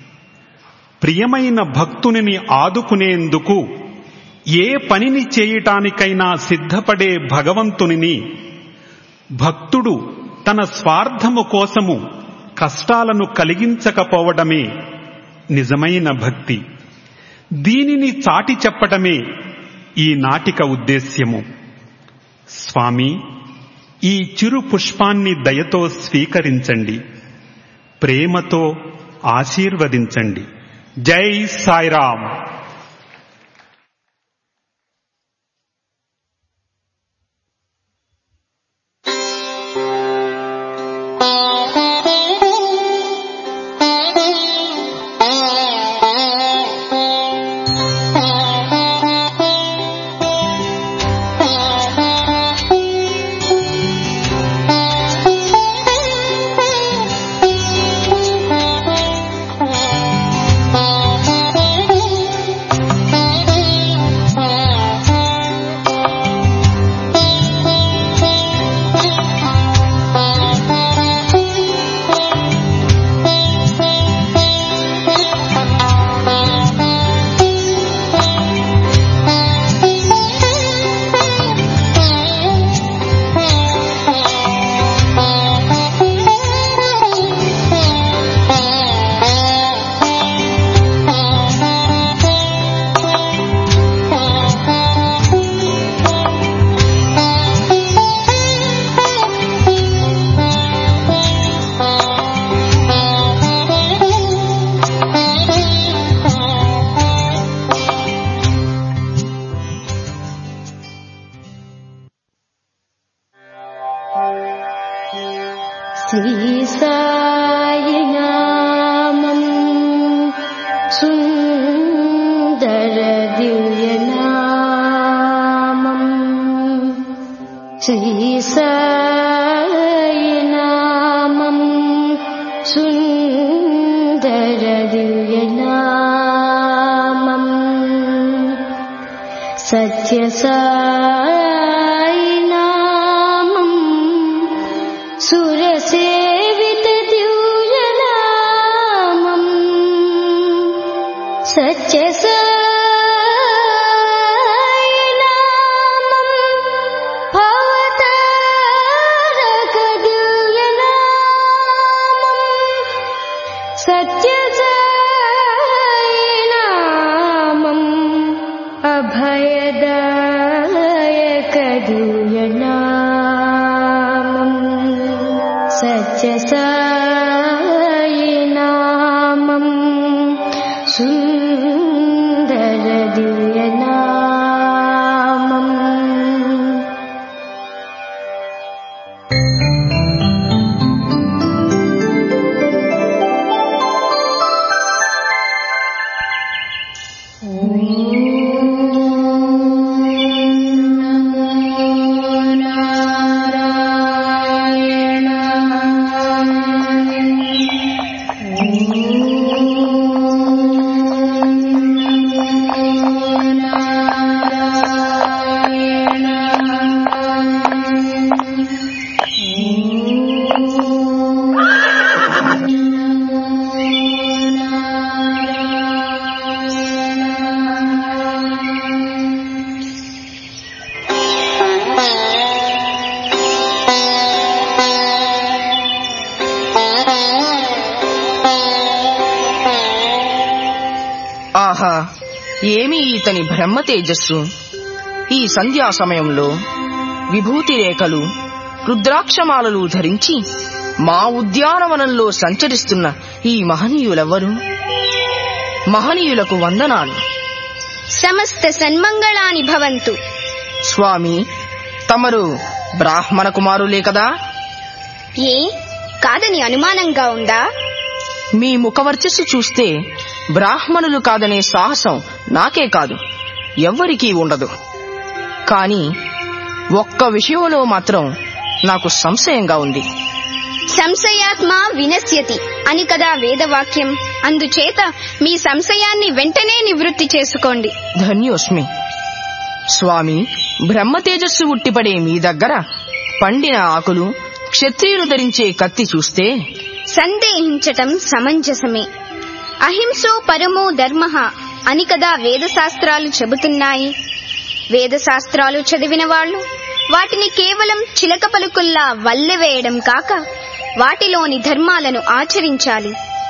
ప్రియమైన భక్తునిని ఆదుకునేందుకు ఏ పనిని చేయటానికైనా సిద్ధపడే భగవంతునిని భక్తుడు తన స్వార్థము కోసము కష్టాలను కలిగించకపోవడమే నిజమైన భక్తి దీనిని చాటి చెప్పటమే ఈ నాటిక ఉద్దేశ్యము స్వామి ఈ చిరు పుష్పాన్ని దయతో స్వీకరించండి ప్రేమతో ఆశీర్వదించండి జై సాయిరామ్
Thank you. श्रीसायिनामम् सुन्दरदिव्यनामम् श्रीसायिनामम् सुन्दरदिव्यनामम् सत्यसायिनामम् सुरसेवितदिव्यनामम् सत्यसायिनामम् भवतारकदिव्यनामम् सत्यसायिनामम् अभयदायकदिव्यनामम् सत्यसायिनामम् सुन्दरदिव्यनामम्
ఆహా ఏమి ఇతని బ్రహ్మ తేజస్సు ఈ సంధ్యా సమయంలో విభూతి రేఖలు రుద్రాక్షమాలలు ధరించి మా ఉద్యానవనంలో సంచరిస్తున్న ఈ మహనీయులెవ్వరు మహనీయులకు వందనాలు
సమస్త సన్మంగళాని భవంతు
స్వామి తమరు బ్రాహ్మణ కుమారులే కదా
ఏ కాదని అనుమానంగా ఉందా
మీ ముఖవర్చస్సు చూస్తే బ్రాహ్మణులు కాదనే సాహసం నాకే కాదు ఎవ్వరికీ ఉండదు కాని ఒక్క విషయంలో మాత్రం నాకు సంశయంగా ఉంది
సంశయాత్మ వినశ్యతి అని కదా వేదవాక్యం అందుచేత మీ సంశయాన్ని వెంటనే నివృత్తి చేసుకోండి
ధన్యోస్మి స్వామి బ్రహ్మ తేజస్సు ఉట్టిపడే మీ దగ్గర పండిన ఆకులు క్షత్రియులు ధరించే కత్తి చూస్తే
సందేహించటం సమంజసమే అహింసో పరమో ధర్మ అని కదా వేదశాస్త్రాలు చెబుతున్నాయి వేదశాస్త్రాలు చదివిన వాళ్ళు వాటిని కేవలం చిలక పలుకుల్లా వల్లెవేయడం కాక వాటిలోని ధర్మాలను ఆచరించాలి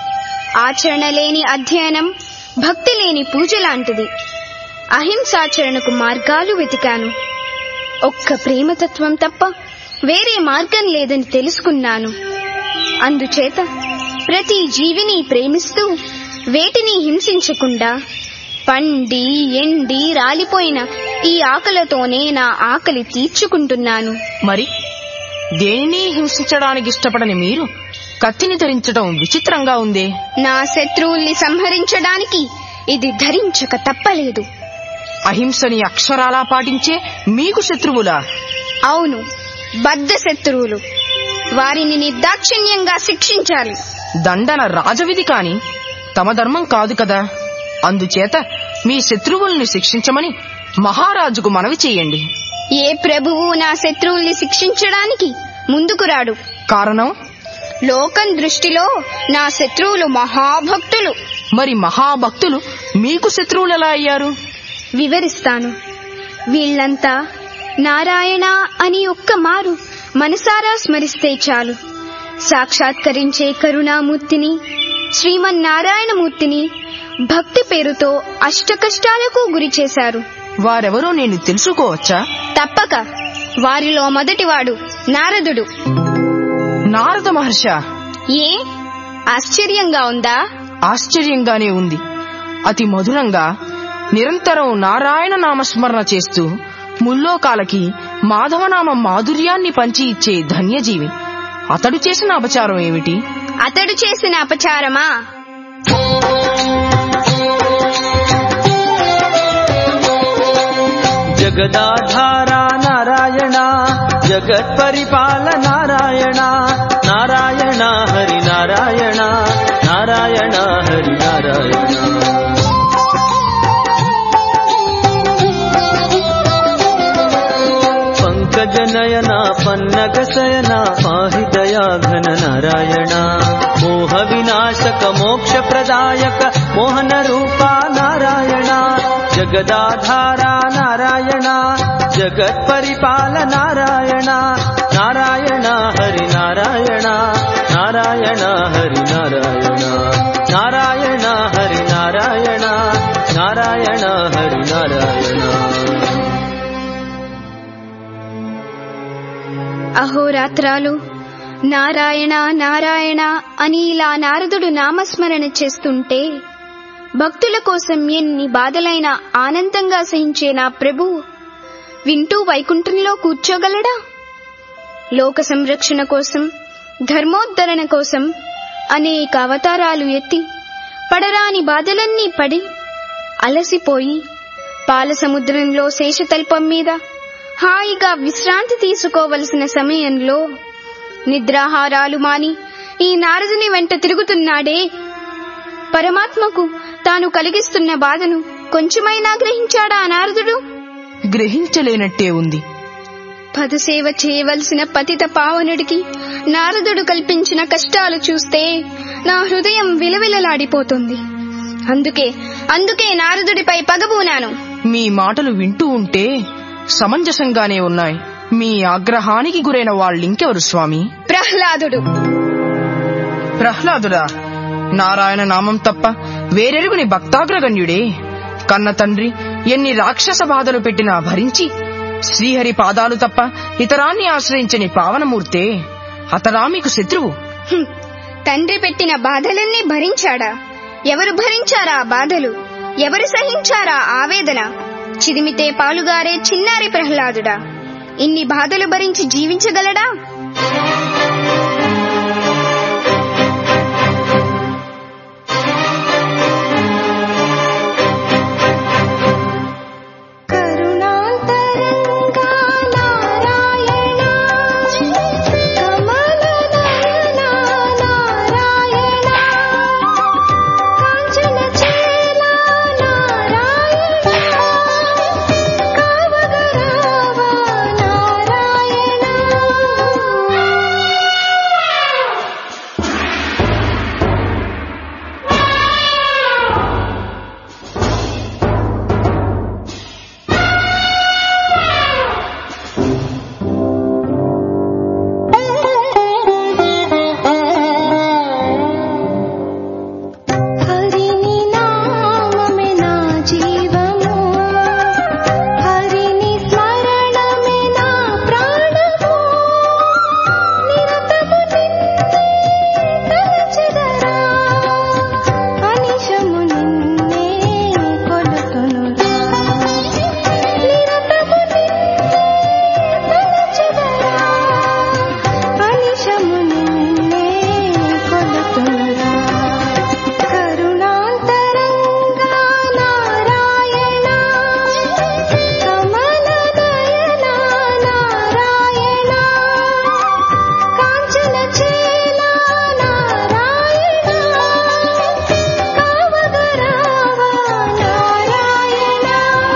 ఆచరణ లేని అధ్యయనం భక్తి లేని పూజ లాంటిది అహింసాచరణకు మార్గాలు వెతికాను ఒక్క ప్రేమతత్వం తప్ప వేరే మార్గం లేదని తెలుసుకున్నాను అందుచేత ప్రతి జీవిని ప్రేమిస్తూ వేటిని హింసించకుండా పండి ఎండి రాలిపోయిన ఈ ఆకలితోనే నా ఆకలి తీర్చుకుంటున్నాను
మరి దేనిని హింసించడానికి ఇష్టపడని మీరు కత్తిని ధరించడం విచిత్రంగా ఉందే
నా శత్రువుల్ని సంహరించడానికి ఇది ధరించక తప్పలేదు
అహింసని అక్షరాలా పాటించే మీకు శత్రువులా
అవును బద్ధ శత్రువులు వారిని నిర్దాక్షిణ్యంగా శిక్షించాలి
దండన రాజవిధి కాని తమ ధర్మం కాదు కదా అందుచేత మీ శత్రువుల్ని శిక్షించమని మహారాజుకు మనవి చేయండి
ఏ ప్రభువు నా శత్రువుల్ని శిక్షించడానికి ముందుకు రాడు
కారణం
లోకం దృష్టిలో నా శత్రువులు మహాభక్తులు
మరి మహాభక్తులు మీకు శత్రువులు ఎలా అయ్యారు
వివరిస్తాను వీళ్ళంతా నారాయణ అని ఒక్క మారు మనసారా స్మరిస్తే చాలు సాక్షాత్కరించే కరుణామూర్తిని శ్రీమన్నారాయణమూర్తిని భక్తి పేరుతో అష్టకష్టాలకు గురి చేశారు
వారెవరో నేను తెలుసుకోవచ్చా
తప్పక వారిలో మొదటివాడు నారదుడు
నారద మహర్ష
ఏ ఆశ్చర్యంగా ఉందా
ఆశ్చర్యంగానే ఉంది అతి మధురంగా నిరంతరం నారాయణ నామస్మరణ చేస్తూ ముల్లోకాలకి మాధవనామ మాధుర్యాన్ని పంచి ఇచ్చే ధన్యజీవి అతడు చేసిన అపచారం ఏమిటి
అతడు చేసిన అపచారమా
జగదాధారా నారాయణ జగత్పరిపాల నారాయణ నారాయణ హరి నారాయణ నారాయణ హరి నారాయణ పంకజనయన పన్నగ శయన పాహి దయాఘన నారాయణ మోహ వినాశక మోక్ష ప్రదాయక మోహన రూపా నారాయణ జగదాధారా నారాయణ జగత్ పరిపాల నారాయణ నారాయణ హరి నారాయణ నారాయణ హరి నారాయణ నారాయణ హరి నారాయణ నారాయణ హరి నారాయణ
అహోరాత్రాలు నారాయణ నారాయణ అని ఇలా నారదుడు నామస్మరణ చేస్తుంటే భక్తుల కోసం ఎన్ని బాధలైనా ఆనందంగా సహించే నా ప్రభువు వింటూ వైకుంఠంలో కూర్చోగలడా లోక సంరక్షణ కోసం ధర్మోద్ధరణ కోసం అనేక అవతారాలు ఎత్తి పడరాని బాధలన్నీ పడి అలసిపోయి పాల సముద్రంలో శేషతల్పం మీద హాయిగా విశ్రాంతి తీసుకోవలసిన సమయంలో నిద్రాహారాలు మాని ఈ నారదుని వెంట తిరుగుతున్నాడే పరమాత్మకు తాను కలిగిస్తున్న బాధను కొంచెమైనా గ్రహించాడా ఆ నారదుడు
గ్రహించలేనట్టే ఉంది
పదసేవ చేయవలసిన పతిత పావనుడికి నారదుడు కల్పించిన కష్టాలు చూస్తే నా హృదయం విలవిలలాడిపోతుంది అందుకే అందుకే నారదుడిపై పగబూనాను
మీ మాటలు వింటూ ఉంటే సమంజసంగానే ఉన్నాయి మీ ఆగ్రహానికి గురైన వాళ్ళింకెవరు స్వామి
ప్రహ్లాదుడు
ప్రహ్లాదుడా నారాయణ నామం తప్ప వేరెరుగుని భక్తాగ్రగణ్యుడే కన్న తండ్రి ఎన్ని రాక్షస బాధలు పెట్టినా భరించి శ్రీహరి పాదాలు తప్ప ఇతరాన్ని ఆశ్రయించని పావనమూర్తే అతడా మీకు శత్రువు
హ్మ్. తండ్రి పెట్టిన బాధలన్నీ భరించాడా ఎవరు భరించారా ఆ బాధలు ఎవరు సహించారా ఆవేదన చిదిమితే పాలుగారే చిన్నారి ప్రహ్లాదుడా ఇన్ని బాధలు భరించి జీవించగలడా
కరుణాంతరంగా నారాయణ కమలనయన నారాయణ కాంచన చేల నారాయణ కావగరావ నారాయణ హరిని నామమే నా జీవము హరిని స్మరణమే నా ప్రాణము నిరతము నిన్నే తలచెదరా అనిశము నిన్నే కొలుతునురా నిరతము నిన్నే తలచెదరా అనిశము నిన్నే కొలుతునురా కరుణాంతరంగా నారాయణ కమలనయన నారాయణ కాంచన చేల నారాయణ కావగరావ నారాయణ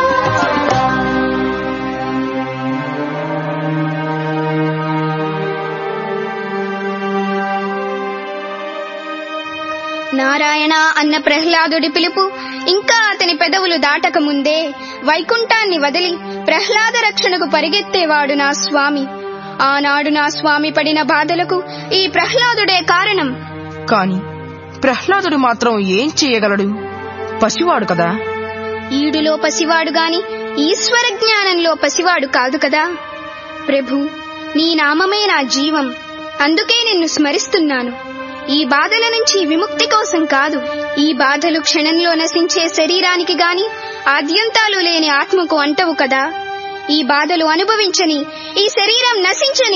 నారాయణ అన్న ప్రహ్లాదుడి పిలుపు ఇంకా అతని పెదవులు దాటక ముందే వైకుంఠాన్ని వదిలి ప్రహ్లాద రక్షణకు పరిగెత్తేవాడు నా స్వామి ఆనాడు నా స్వామి పడిన బాధలకు ఈ ప్రహ్లాదుడే కారణం
కాని ప్రహ్లాదుడు మాత్రం ఏం చేయగలడు పసివాడు కదా
ఈడులో పసివాడు గాని ఈశ్వర జ్ఞానంలో పసివాడు కాదు కదా ప్రభు నీ నామమే నా జీవం అందుకే నిన్ను స్మరిస్తున్నాను ఈ బాధల నుంచి విముక్తి కోసం కాదు ఈ బాధలు క్షణంలో నశించే శరీరానికి గాని ఆద్యంతాలు లేని ఆత్మకు అంటవు కదా ఈ బాధలు అనుభవించని ఈ శరీరం నశించని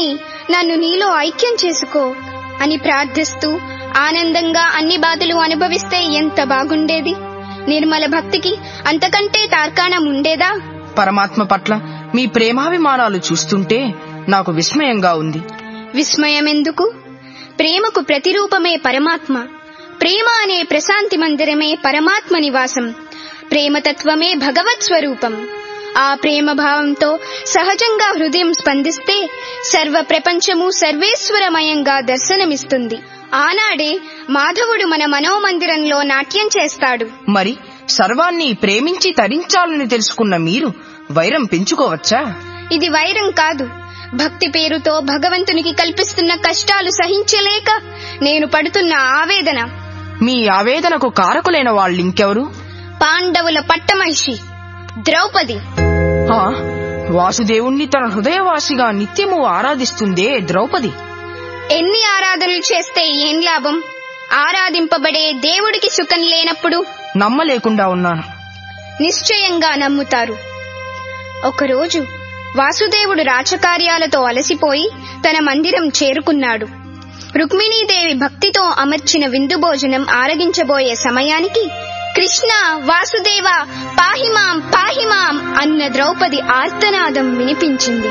నన్ను నీలో ఐక్యం చేసుకో అని ప్రార్థిస్తూ ఆనందంగా అన్ని బాధలు అనుభవిస్తే ఎంత బాగుండేది నిర్మల భక్తికి అంతకంటే తార్కాణం ఉండేదా
పరమాత్మ పట్ల మీ ప్రేమాభిమానాలు చూస్తుంటే నాకు విస్మయంగా ఉంది
విస్మయమెందుకు ప్రేమకు ప్రతిరూపమే పరమాత్మ ప్రేమ అనే ప్రశాంతి మందిరమే పరమాత్మ నివాసం ప్రేమతత్వమే భగవత్ స్వరూపం ఆ ప్రేమ భావంతో సహజంగా హృదయం స్పందిస్తే సర్వ ప్రపంచము సర్వేశ్వరమయంగా దర్శనమిస్తుంది ఆనాడే మాధవుడు మన మనోమందిరంలో నాట్యం చేస్తాడు
మరి సర్వాన్ని ప్రేమించి తరించాలని తెలుసుకున్న మీరు వైరం పెంచుకోవచ్చా
ఇది వైరం కాదు భక్తి పేరుతో భగవంతునికి కల్పిస్తున్న కష్టాలు సహించలేక నేను పడుతున్న ఆవేదన
మీ ఆవేదనకు కారకులైన వాళ్ళింకెవరు
పాండవుల పట్టమహిషి ద్రౌపది
ఆ, వాసుదేవుణ్ణి తన హృదయవాసిగా నిత్యము ఆరాధిస్తుందే ద్రౌపది
ఎన్ని ఆరాధనలు చేస్తే ఏం లాభం ఆరాధింపబడే దేవుడికి సుఖం లేనప్పుడు
నమ్మలేకుండా ఉన్నాను
నిశ్చయంగా నమ్ముతారు ఒకరోజు వాసుదేవుడు రాచకార్యాలతో అలసిపోయి తన మందిరం చేరుకున్నాడు రుక్మిణీదేవి భక్తితో అమర్చిన విందు భోజనం ఆరగించబోయే సమయానికి కృష్ణ వాసుదేవ పాహిమాం పాహిమాం అన్న ద్రౌపది ఆర్తనాదం వినిపించింది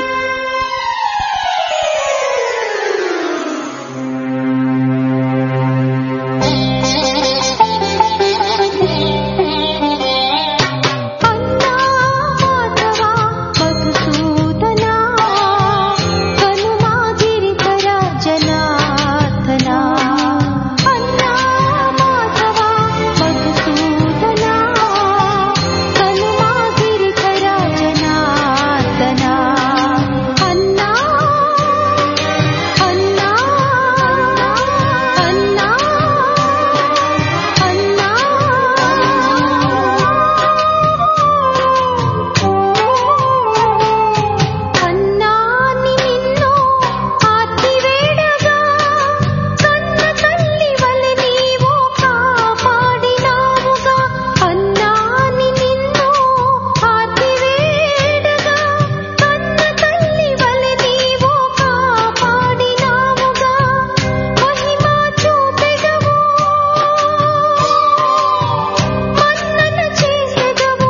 అన్నా మాధవా మధుసూదనా కనుమా గిరిధర జనార్దనా అన్నా మాధవా మధుసూదనా కనుమా గిరిధర జనార్దనా అన్నా అన్నా అన్నా అన్నాని నిన్ను ఆర్తివేడగా కన్న తల్లి వలె నీవు కాపాడినావుగా అన్నాని నిన్ను ఆర్తివేడగా కన్న తల్లి వలె నీవు కాపాడినావుగా మహిమా చూపెదవు మన్నన చేసెదవు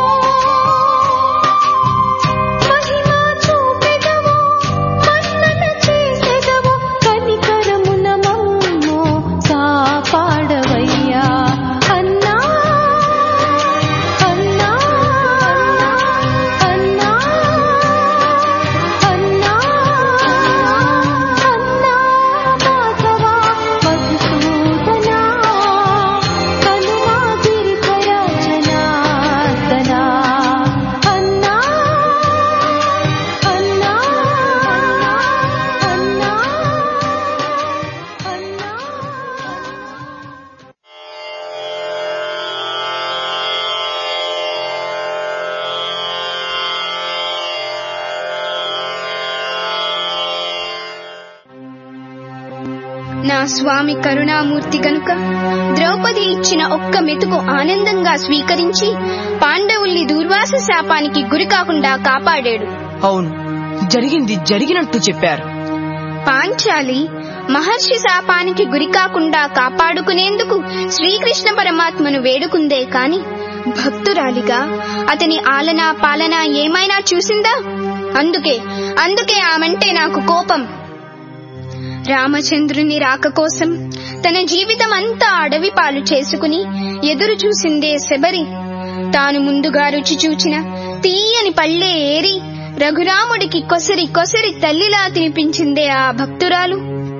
మహిమా చూపెదవు మన్నన చేసెదవు కనికరమున మమ్ము కాపాడవయ్యా అన్నా అన్నా అన్నా అన్నా అన్నా మాధవా మధుసూదనా కనుమా గిరిధర జనార్దనా అన్నా అన్నా అన్నా అన్నా
నా స్వామి కరుణామూర్తి గనుక ద్రౌపది ఇచ్చిన ఒక్క మెతుకు ఆనందంగా స్వీకరించి పాండవుల్ని దూర్వాస శాపానికి గురి కాకుండా కాపాడాడు
అవును జరిగింది జరిగినట్టు చెప్పారు
పాంచాలి మహర్షి శాపానికి గురి కాకుండా కాపాడుకునేందుకు శ్రీకృష్ణ పరమాత్మను వేడుకుందే కాని భక్తురాలిగా అతని ఆలనా పాలన ఏమైనా చూసిందా అందుకే అందుకే ఆమంటే నాకు కోపం రామచంద్రుని రాక కోసం తన జీవితం అంతా అడవి పాలు చేసుకుని ఎదురు చూసిందే శబరి తాను ముందుగా రుచి చూచిన తీయని పళ్ళే ఏరి రఘురాముడికి కొసరి కొసరి తల్లిలా తినిపించిందే ఆ భక్తురాలు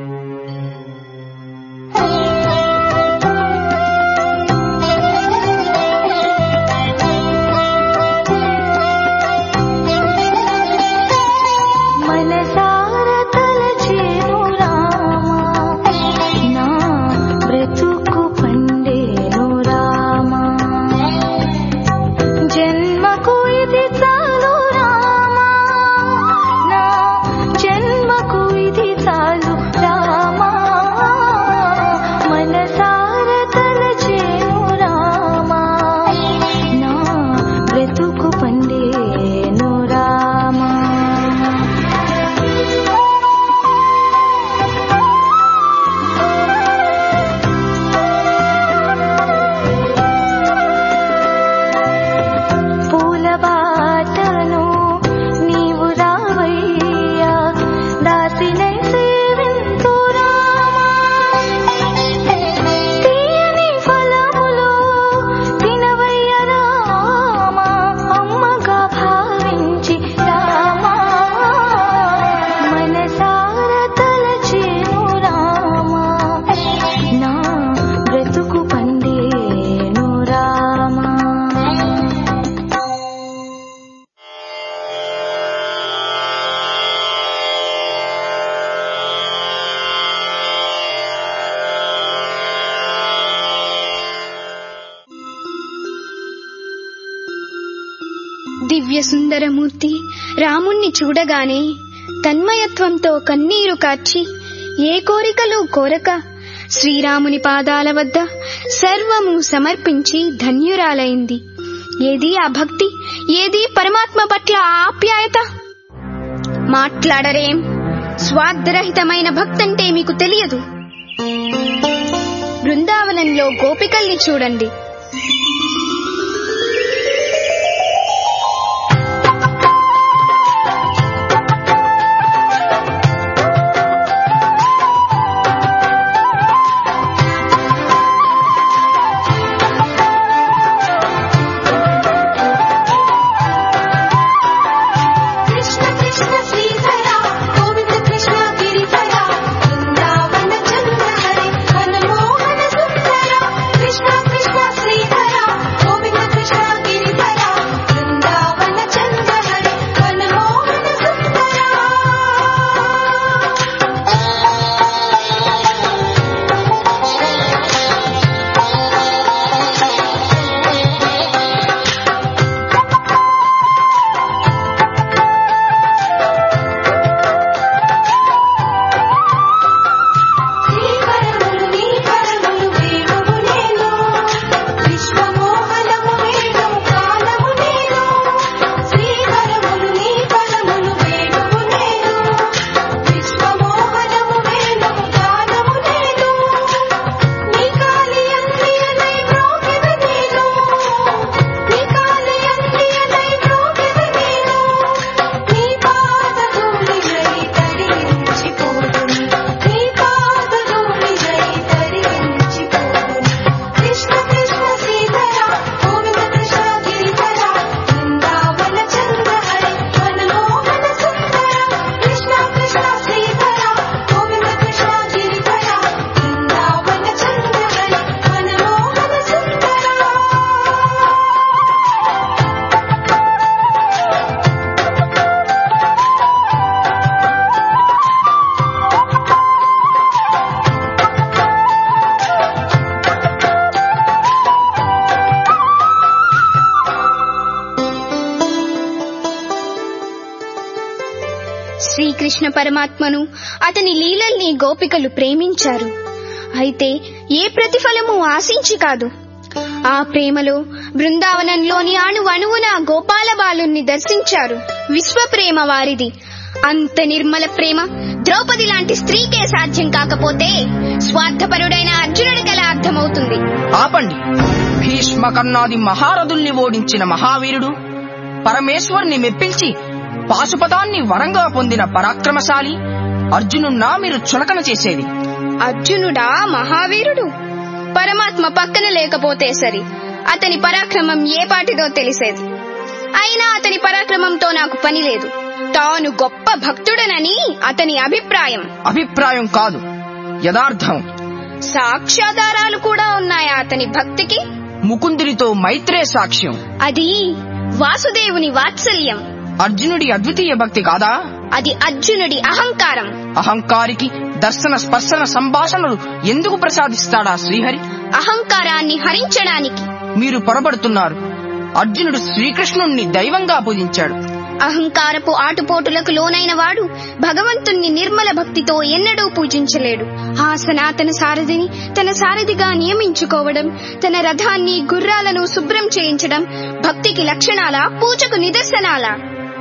మనసార తలచేను రామా నా బ్రతుకు పండేను రామా జన్మకు ఇది చాలు రామా నా జన్మకు ఇది చాలు
దివ్య సుందరమూర్తి రాముణ్ణి చూడగానే తన్మయత్వంతో కన్నీరు కార్చి ఏ కోరికలు కోరక శ్రీరాముని పాదాల వద్ద సర్వము సమర్పించి ధన్యురాలైంది ఏది ఆ భక్తి ఏది పరమాత్మ పట్ల ఆ ఆప్యాయత మాట్లాడరేం స్వార్థరహితమైన భక్తంటే మీకు తెలియదు బృందావనంలో గోపికల్ని చూడండి
కృష్ణ కృష్ణ శ్రీధర గోవింద కృష్ణ గిరిధర బృందావన చంద్ర హరి మనమోహన సుందర కృష్ణ కృష్ణ శ్రీధర గోవింద కృష్ణ గిరిధర బృందావన చంద్ర హరి మనమోహన సుందర శ్రీకరములు నీ కరములు వేణువు నేను విశ్వమోహనము వేణువు కాలము నేను శ్రీకరములు నీ కరములు వేణువు నేను విశ్వమోహనము వేణువు కాలము నేను నీ కాలి అందియనై బ్రోకివి నేను నీ కాలి అందియనై బ్రోకివి నేను నీ పాదధూళినై తరించిపోదును నీ పాదధూళినై తరించిపోదును కృష్ణ కృష్ణ శ్రీధర గోవింద కృష్ణ గిరిధర బృందావన చంద్ర హరి మనమోహన సుందర కృష్ణ కృష్ణ శ్రీధర గోవింద కృష్ణ గిరిధర బృందావన చంద్ర హరి మనమోహన సుందర
శ్రీకృష్ణ పరమాత్మను అతని లీలల్ని గోపికలు ప్రేమించారు అయితే ఏ ప్రతిఫలము ఆశించి కాదు ఆ ప్రేమలో బృందావనంలోని అణు అణువున గోపాల బాలుణ్ణి దర్శించారు విశ్వ ప్రేమ వారిది అంత నిర్మల ప్రేమ ద్రౌపది లాంటి స్త్రీకే సాధ్యం కాకపోతే స్వార్థపరుడైన అర్జునుడికెలా అర్థమవుతుంది
ఆపండి భీష్మ కర్ణాది మహారథుల్ని ఓడించిన మహావీరుడు పరమేశ్వరుని మెప్పించి పాశుపతాన్ని వరంగా పొందిన పరాక్రమశాలి అర్జునున్నా మీరు చులకన చేసేది
అర్జునుడా మహావీరుడు పరమాత్మ పక్కన లేకపోతే సరి అతని పరాక్రమం ఏ పాటిదో తెలిసేది అయినా అతని పరాక్రమంతో నాకు పని లేదు తాను గొప్ప భక్తుడనని అతని అభిప్రాయం
అభిప్రాయం కాదు యథార్థం
సాక్ష్యాధారాలు కూడా ఉన్నాయా అతని భక్తికి
ముకుందునితో మైత్రే సాక్ష్యం
అది వాసుదేవుని వాత్సల్యం
అర్జునుడి అద్వితీయ భక్తి కాదా
అది అర్జునుడి అహంకారం
అహంకారికి దర్శన స్పర్శన సంభాషణలు ఎందుకు ప్రసాదిస్తాడా శ్రీహరి
అహంకారాన్ని హరించడానికి
మీరు పొరబడుతున్నారు అర్జునుడు శ్రీకృష్ణుణ్ణి దైవంగా పూజించాడు
అహంకారపు ఆటుపోటులకు లోనైన వాడు భగవంతుణ్ణి నిర్మల భక్తితో ఎన్నడూ పూజించలేడు ఆ సనాతన సారథిని తన సారథిగా నియమించుకోవడం తన రథాన్ని గుర్రాలను శుభ్రం చేయించడం భక్తికి లక్షణాలా పూజకు నిదర్శనాలా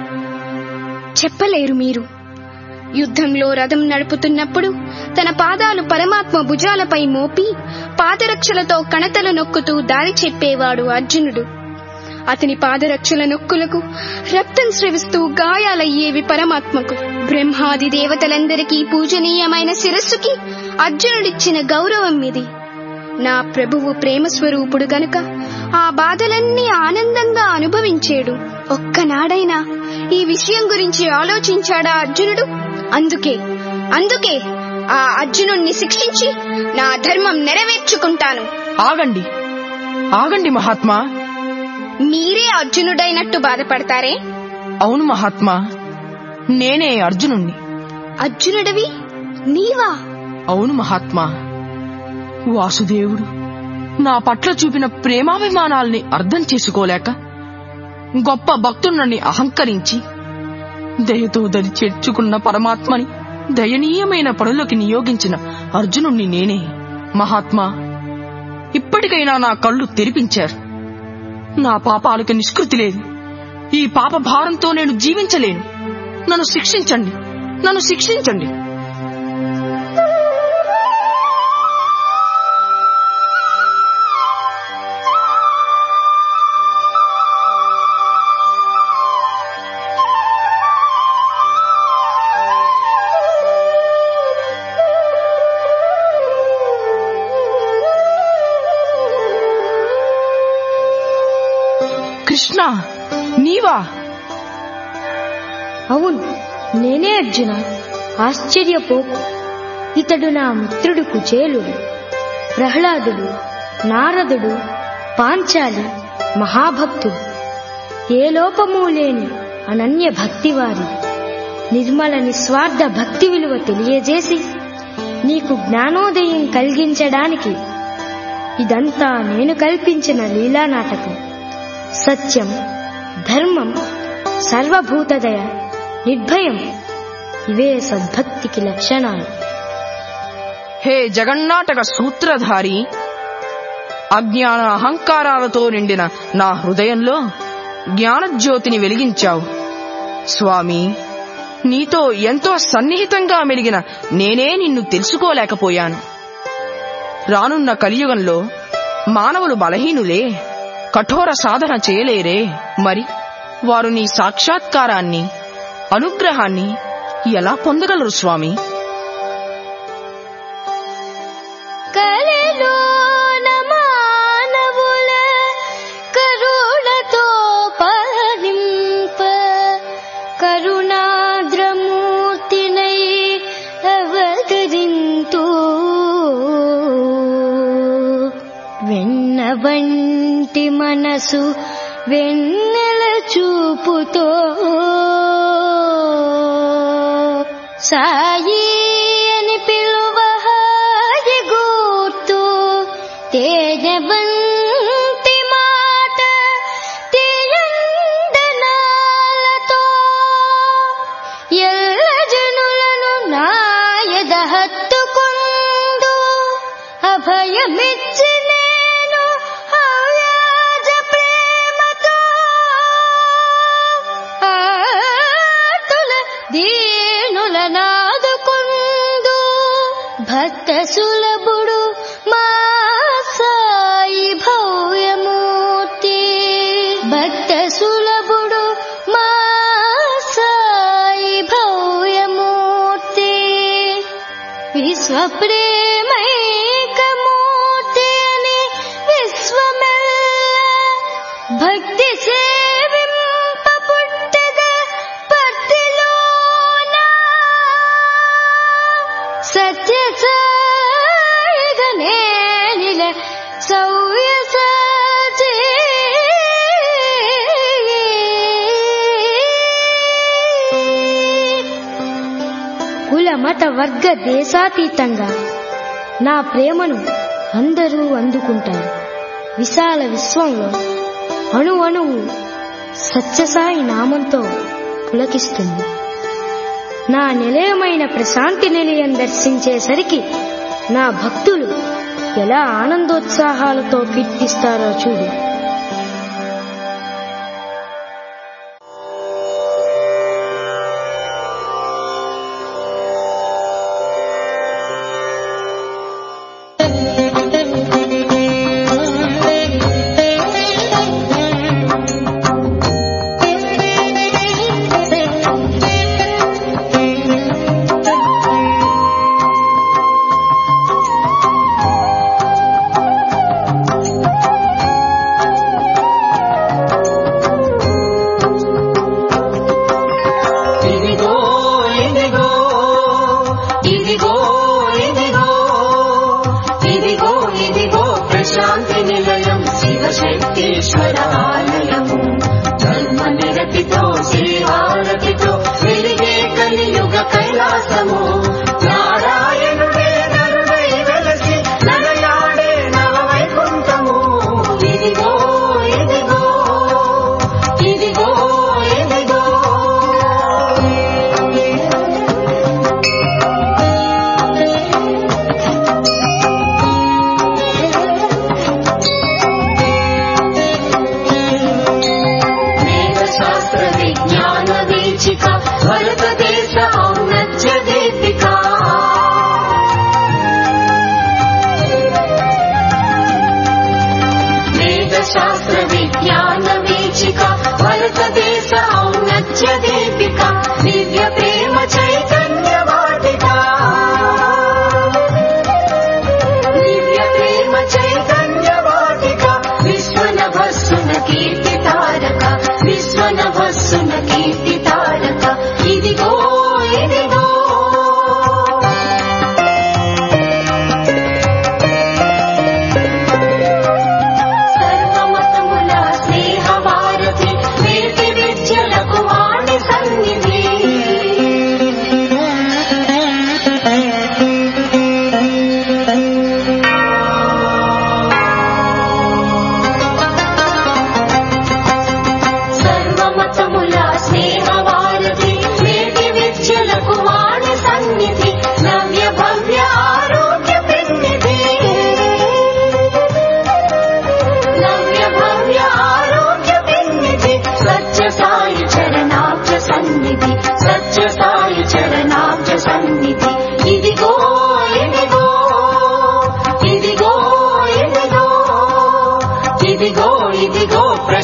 చెప్పలేరు మీరు యుద్ధంలో రథం నడుపుతున్నప్పుడు తన పాదాలు పరమాత్మ భుజాలపై మోపి పాదరక్షలతో కణతలు నొక్కుతూ దారి చెప్పేవాడు అర్జునుడు అతని పాదరక్షల నొక్కులకు రక్తం స్రవిస్తూ గాయాలయ్యేవి పరమాత్మకు బ్రహ్మాది దేవతలందరికీ పూజనీయమైన శిరస్సుకి అర్జునుడిచ్చిన గౌరవం ఇది నా ప్రభువు ప్రేమ స్వరూపుడు గనుక ఆ బాధలన్నీ ఆనందంగా అనుభవించేడు ఒక్కనాడైనా ఈ విషయం గురించి ఆలోచించాడా అర్జునుడు అందుకే అందుకే ఆ అర్జునుణ్ణి శిక్షించి నా ధర్మం నెరవేర్చుకుంటాను
ఆగండి ఆగండి మహాత్మా
మీరే అర్జునుడైనట్టు బాధపడతారే
అవును మహాత్మా నేనే అర్జునుణ్ణి
అర్జునుడివి నీవా
అవును మహాత్మా వాసుదేవుడు నా పట్ల చూపిన ప్రేమాభిమానాల్ని అర్థం చేసుకోలేక గొప్ప భక్తునని అహంకరించి దయతో దరి చేర్చుకున్న పరమాత్మని దయనీయమైన పనులకి నియోగించిన అర్జునుణ్ణి నేనే మహాత్మా ఇప్పటికైనా నా కళ్ళు తెరిపించారు నా పాపాలకు నిష్కృతి లేదు ఈ పాప భారంతో నేను జీవించలేను నన్ను శిక్షించండి నన్ను శిక్షించండి కృష్ణ నీవా
అవును నేనే అర్జున ఆశ్చర్యపోకు ఇతడు నా మిత్రుడు కుచేలుడు ప్రహ్లాదుడు నారదుడు పాంచాలి మహాభక్తుడు ఏ లోపము లేని అనన్య భక్తివారి నిర్మల నిస్వార్థ భక్తి విలువ తెలియజేసి నీకు జ్ఞానోదయం కలిగించడానికి ఇదంతా నేను కల్పించిన లీలా నాటకం సత్యం ధర్మం సర్వభూతదయ నిర్భయం ఇవే సద్భక్తికి లక్షణాలు
హే జగన్నాటక సూత్రధారి అజ్ఞాన అహంకారాలతో నిండిన నా హృదయంలో జ్ఞానజ్యోతిని వెలిగించావు స్వామి నీతో ఎంతో సన్నిహితంగా మెలిగిన నేనే నిన్ను తెలుసుకోలేకపోయాను రానున్న కలియుగంలో మానవులు బలహీనులే కఠోర సాధన చేయలేరే మరి వారు నీ సాక్షాత్కారాన్ని అనుగ్రహాన్ని ఎలా పొందగలరు స్వామి
కలలోన మానవుల కరుణతో పహరింప కరుణాద్రమూర్తినై అవతరింతూ వెన్న వంటి మనసు వెన్నెల చూపుతో సాయి అని పిలువ హాయి గూర్తు తేజవంతి మాట తీయందనాలతో ఎల్ల జనులను నాయద హత్తుకుందు అభయమిచ్చి నేను అవ్యాజ ప్రేమతో ఆతుల దీనుల నాదుకుందు భక్త సులభుడు మా సాయి భవ్యమూర్తి భక్త సులభుడు మా సాయి భవ్యమూర్తి విశ్వ ప్రేమైకమూర్తి అని విశ్వమెల్ల భక్తి సేవింప పుట్టద పట్టిలోన సత్య సాయిగనేనిల సౌయ సాచి కుల మత వర్గ దేశాతీతంగా నా ప్రేమను అందరూ అందుకుంటారు విశాల విశ్వంలో అణు అణువు సత్యసాయి నామంతో పులకిస్తుంది నా నిలయమైన ప్రశాంతి నిలయం దర్శించేసరికి నా భక్తులు ఎలా ఆనందోత్సాహాలతో కీర్తిస్తారో చూడు
ఇదిగో ఇదిగో ఇదిగో ఇదిగో ఇదిగో ఇదిగో ప్రశాంతి నిలయం శివశక్తీశ్వర ఆలయం ధర్మ నిరతితో శ్రీహారతితో వెలిగే కలియుగ కైలాసము నారాయణుడే నరుడై వెలసి నడయాడే నవ వైకుంఠము ఇదిగో ఇదిగో ఇది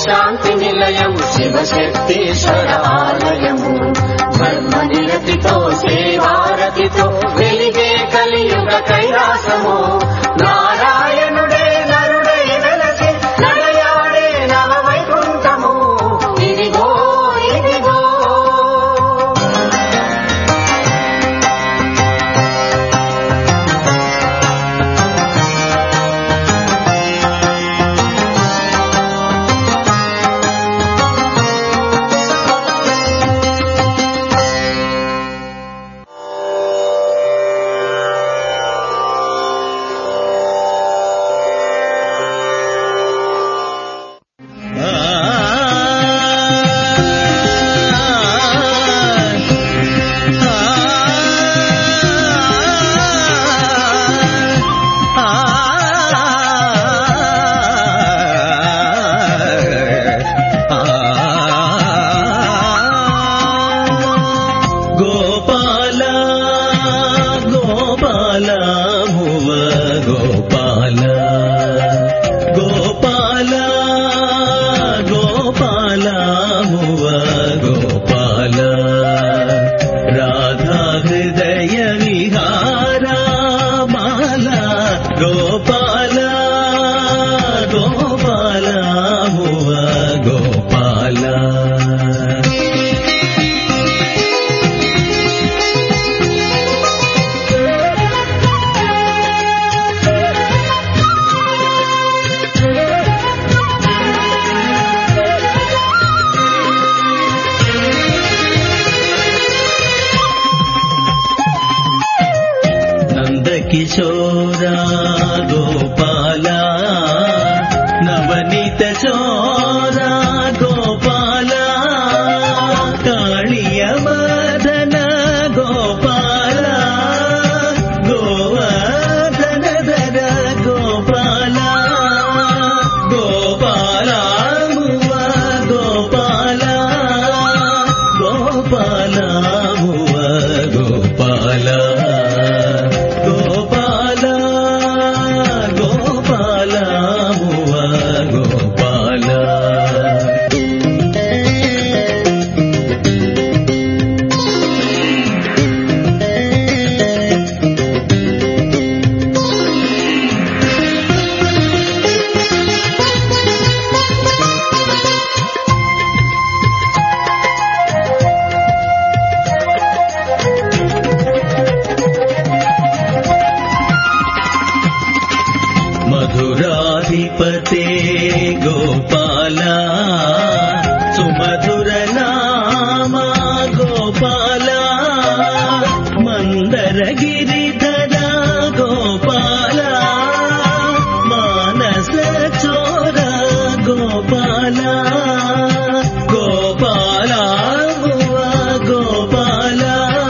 ప్రశాంతి నిలయం శివశక్తీశ్వర ఆలయము ధర్మ నిరతితో సేవారతితో వెలిగే కలియుగ కైలాసము నారాయణుడే నరుడై వెలసి నడయాడే నవ వైకుంఠము ఇదిగో ఇదిగో
గోపాల గోపాల భువ గోపాల గోపాల గోపాల భువ గోపాల రాధా హృదయ విహార మాల గోపాల గోపాల భువ గోపాల నందకిశోరా గోపాల నవనీత చోరా గోపాల కాళియ మదన గోపాల గోవర్ధన ధర గోపాల గోపాల మువ గోపాల గోపాల మువ గోపాల గోపాల గోపాల మువ గోపాల మధురాధిపతే గోపాల సుమధుర నామ గోపాల మందర గిరిధర గోపాల మానస చోర గోపాల గోపాల మువ గోపాల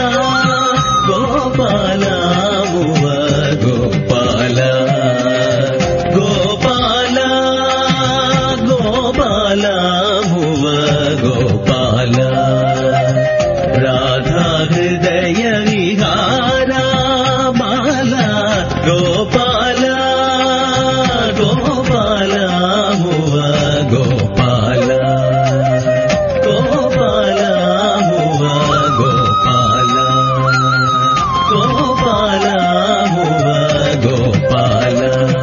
గోపాల మువ గోపాల గోపాల గోపాల భువ గోపాల రాధా హృదయ విహార మాల గోపాల గోపాల భువ గోపాల గోపాల భువ గోపాల గోపాల భువ గోపాల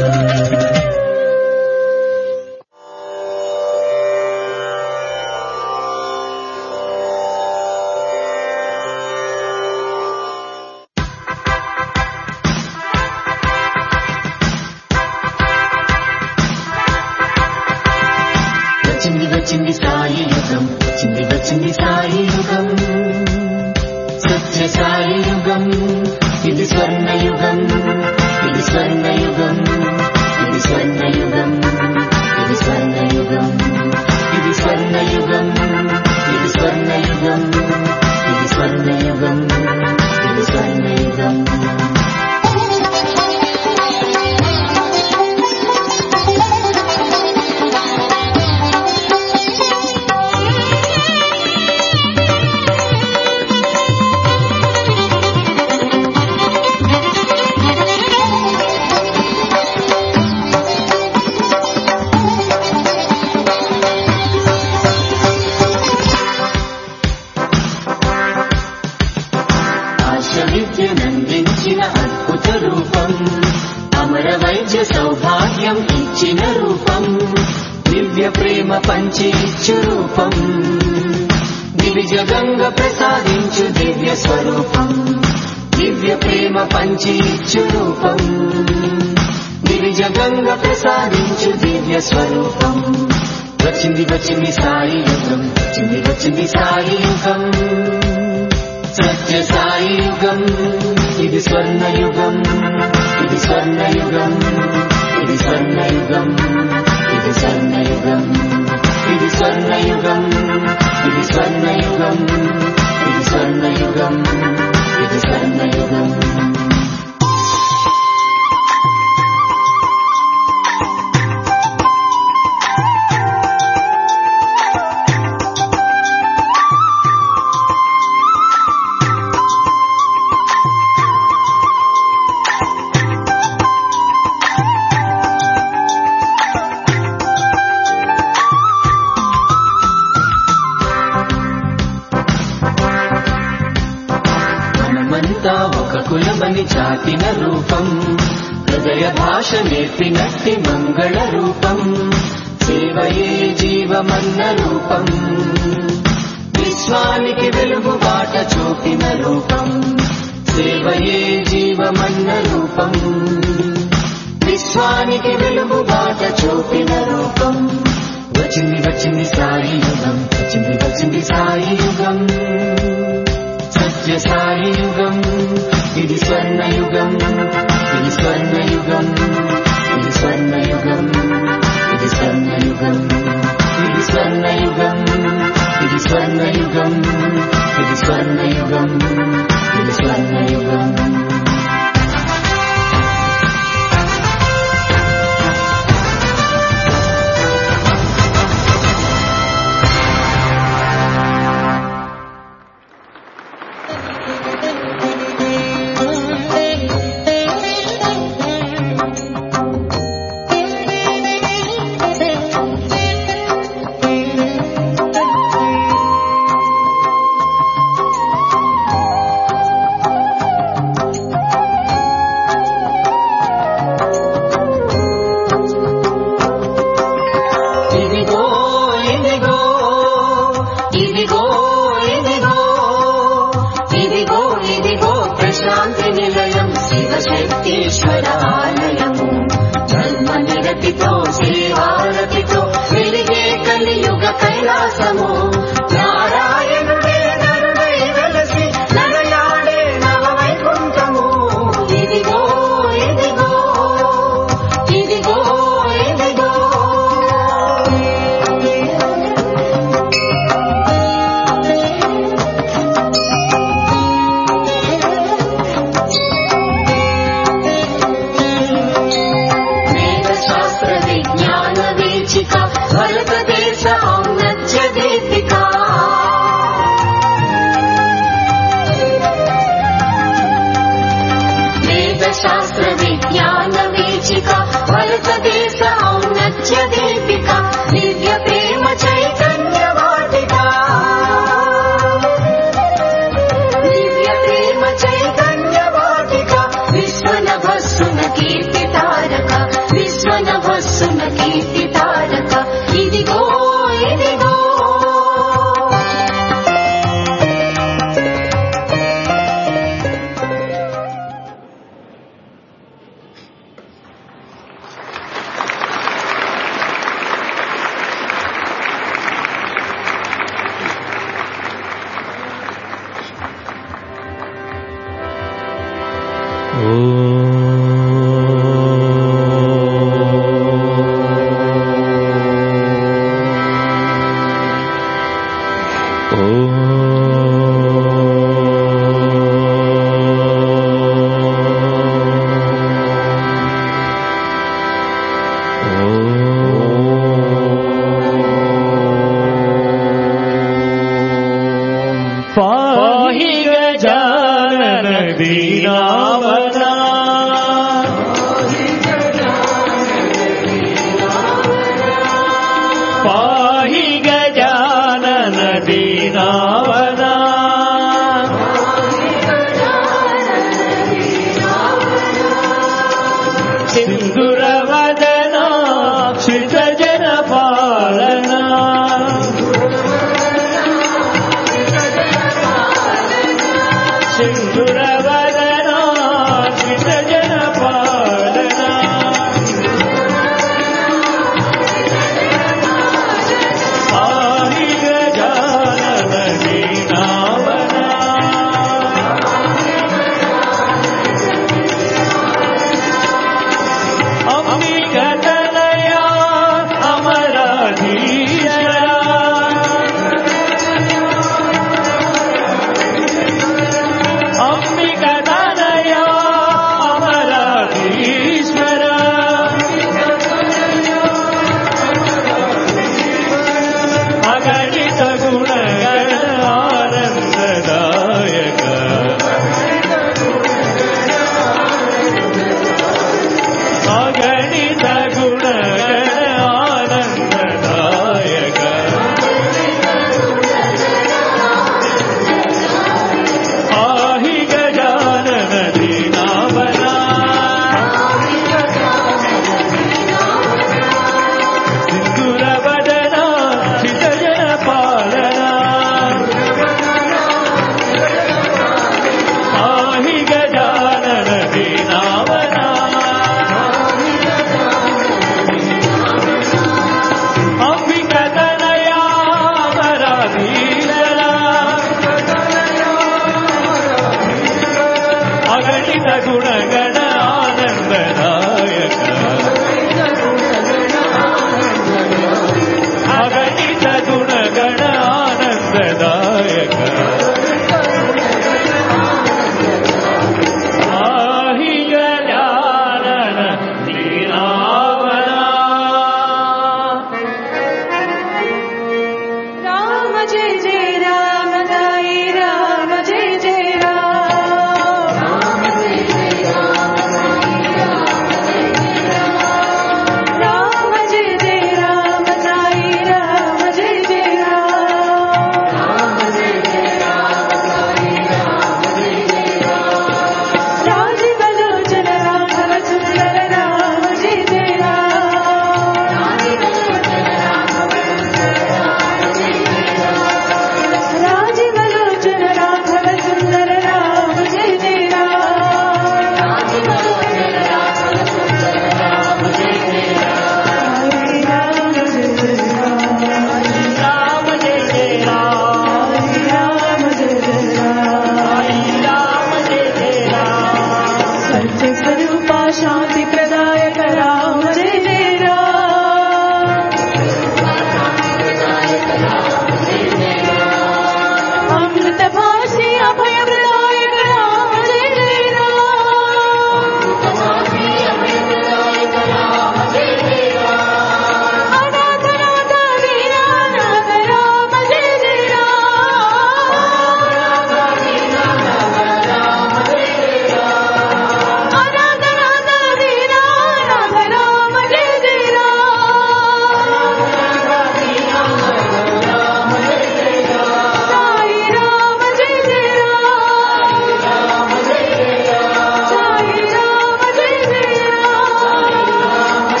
వచ్చింది వచ్చింది సాయి యుగం వచ్చింది వచ్చింది సాయి యుగం సత్య సాయి యుగం ఇది స్వర్ణ యుగం ఇది స్వర్ణ యుగం ఇది స్వర్ణ యుగం ఇది స్వర్ణ యుగం ఇది స్వర్ణ యుగం ఇది స్వర్ణ యుగం ఇది స్వర్ణ యుగం ఇది స్వర్ణ యుగం పంచి ఇచ్చు రూపం దివిజ గంగ ప్రసాదించు దివ్య స్వరూపం దివ్య ప్రేమ పంచి ఇచ్చు రూపం దివిజ గంగ ప్రసాదించు దివ్య స్వరూపం వచ్చింది వచ్చింది సాయి యుగం వచ్చింది వచ్చింది సాయి యుగం సత్య సాయి యుగం ఇది స్వర్ణ యుగం ఇది స్వర్ణ యుగం ఇది స్వర్ణ యుగం ఇది స్వర్ణ యుగం ఇది స్వర్ణ యుగం ఇది స్వర్ణ యుగం ఇది స్వర్ణ యుగం ఇది స్వర్ణ యుగం మనమంతా ఒక కులమని చాటిన రూపం హృదయ భాష నేర్పినట్టి మంగళ రూపం సేవయే జీవమన్న రూపం విశ్వానికి వెలుగు బాట చూపిన రూపం సేవయే జీవమన్న రూపం విశ్వానికి వెలుగు బాట చూపిన రూపం వచ్చింది వచ్చింది సాయి యుగం వచ్చింది వచ్చింది సాయి యుగం సత్య సాయి యుగం ఇది స్వర్ణ యుగం ఇది స్వర్ణ యుగం ఇది స్వర్ణ యుగం ఇది స్వర్ణ యుగం ఇది స్వర్ణ యుగం ఇది స్వర్ణ యుగం ఇది స్వర్ణ యుగం ఇది స్వర్ణ యుగం ఇదిగో ఇదిగో ఇదిగో ఇదిగో ఇదిగో ఇదిగో ప్రశాంతి నిలయం శివశక్తీశ్వర ఆలయము ధర్మ నిరతితో శ్రీవారతితో వెలిగే కలియుగ కైలాసము నారాయణుడే నరుడై వెలసి నడయాడే నవవైకుంఠము ఇదిగో ఇదిగో ఇదిగో ఇదిగో వేదశాస్త్ర విజ్ఞాన వీచిక భారతదేశ ఔన్నత్య దీపిక వేదశాస్త్ర విజ్ఞాన వీచిక భారతదేశ ఔన్నత్య దీపిక దివ్య ప్రేమ చైతన్య వాటిక దివ్య ప్రేమ చైతన్య వాటిక విశ్వనభస్సున కీర్తి తారక విశ్వనభస్సున కీర్తి తారక ఇదిగో ఇదిగో
पाहि गजानन दीनावना पाहि गजानन दीनावना सिन्दुरवदना श्रितजनपालना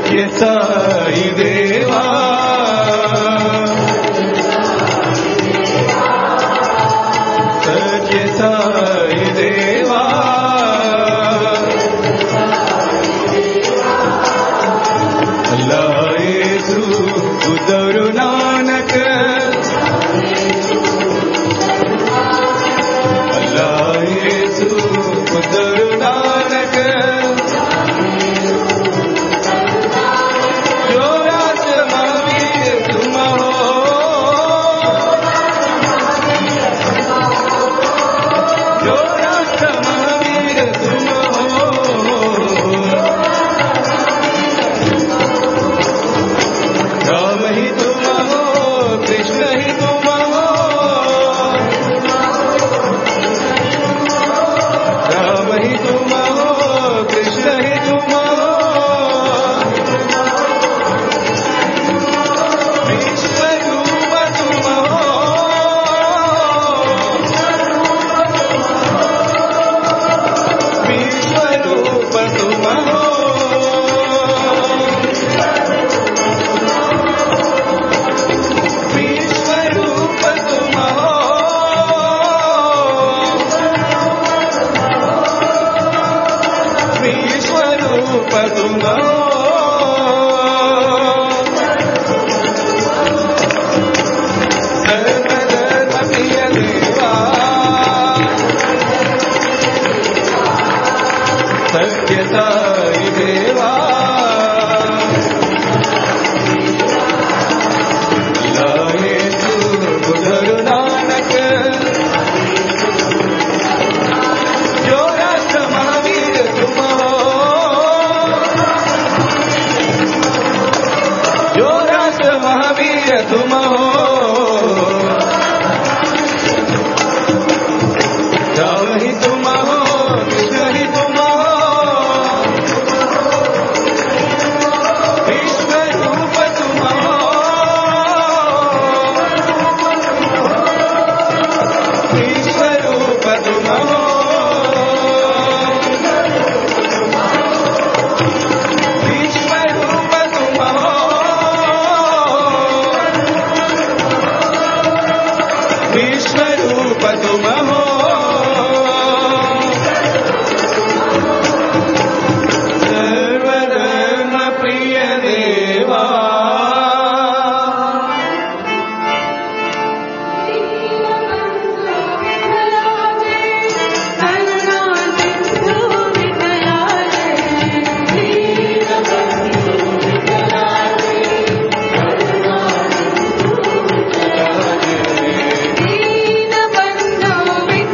సత్య సాయి దేవా సత్య సాయి దేవా అల్లాహ్ యేసు ఉదరు నానక్ अल्लाह यीशु खुदर नानक जो रात महावीर तुम हो जो रात महावीर तुम हो राम ही तुम हो कृष्ण ही तुम हो राम ही तुम हो कृष्ण ही तुम हो विश्व रूप तुम हो विश्व रूप तुम हो विश्व रूप तुम हो विश्वरूप तुम सर्वधर्म प्रिय देवा सत्य साई देवा लाए तू गुरु नानक जो राष्ट्र महावीर तुम हो जो राष्ट्र महावीर तुम हो राम ही तुम हो कृष्ण ही तुम हो विश्व रूप तुम हो विश्व रूप तुम हो विश्व रूप तुम हो विश्व रूप तुम हो सर्वधर्म प्रिय देवा
दीनबन्धो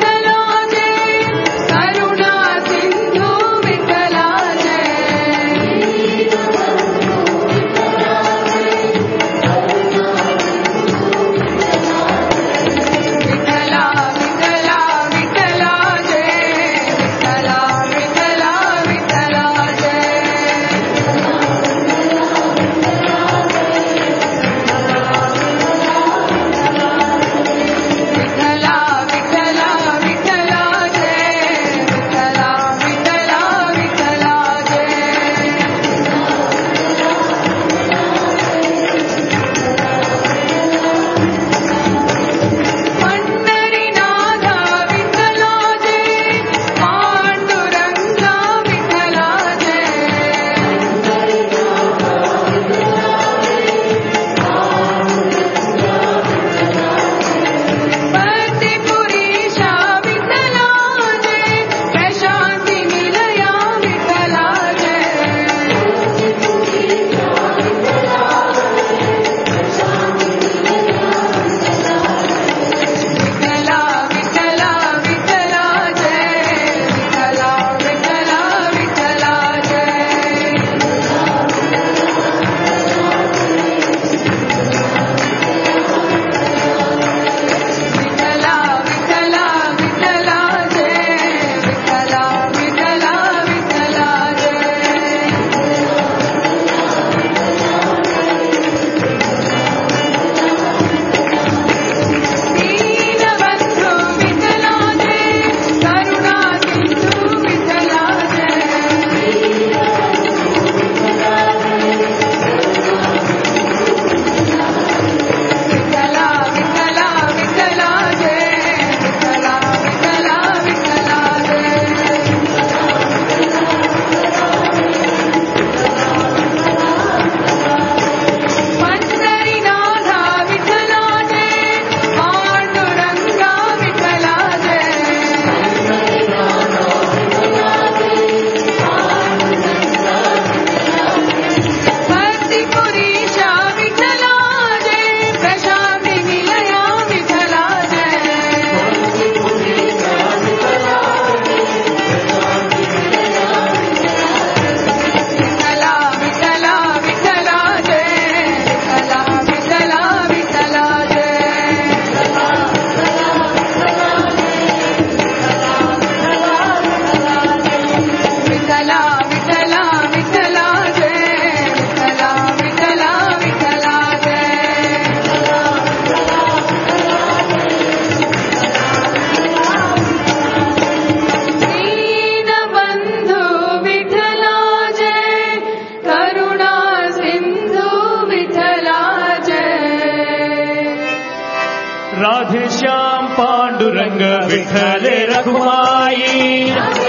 राधे श्याम पांडुरंग विठले रघुमाई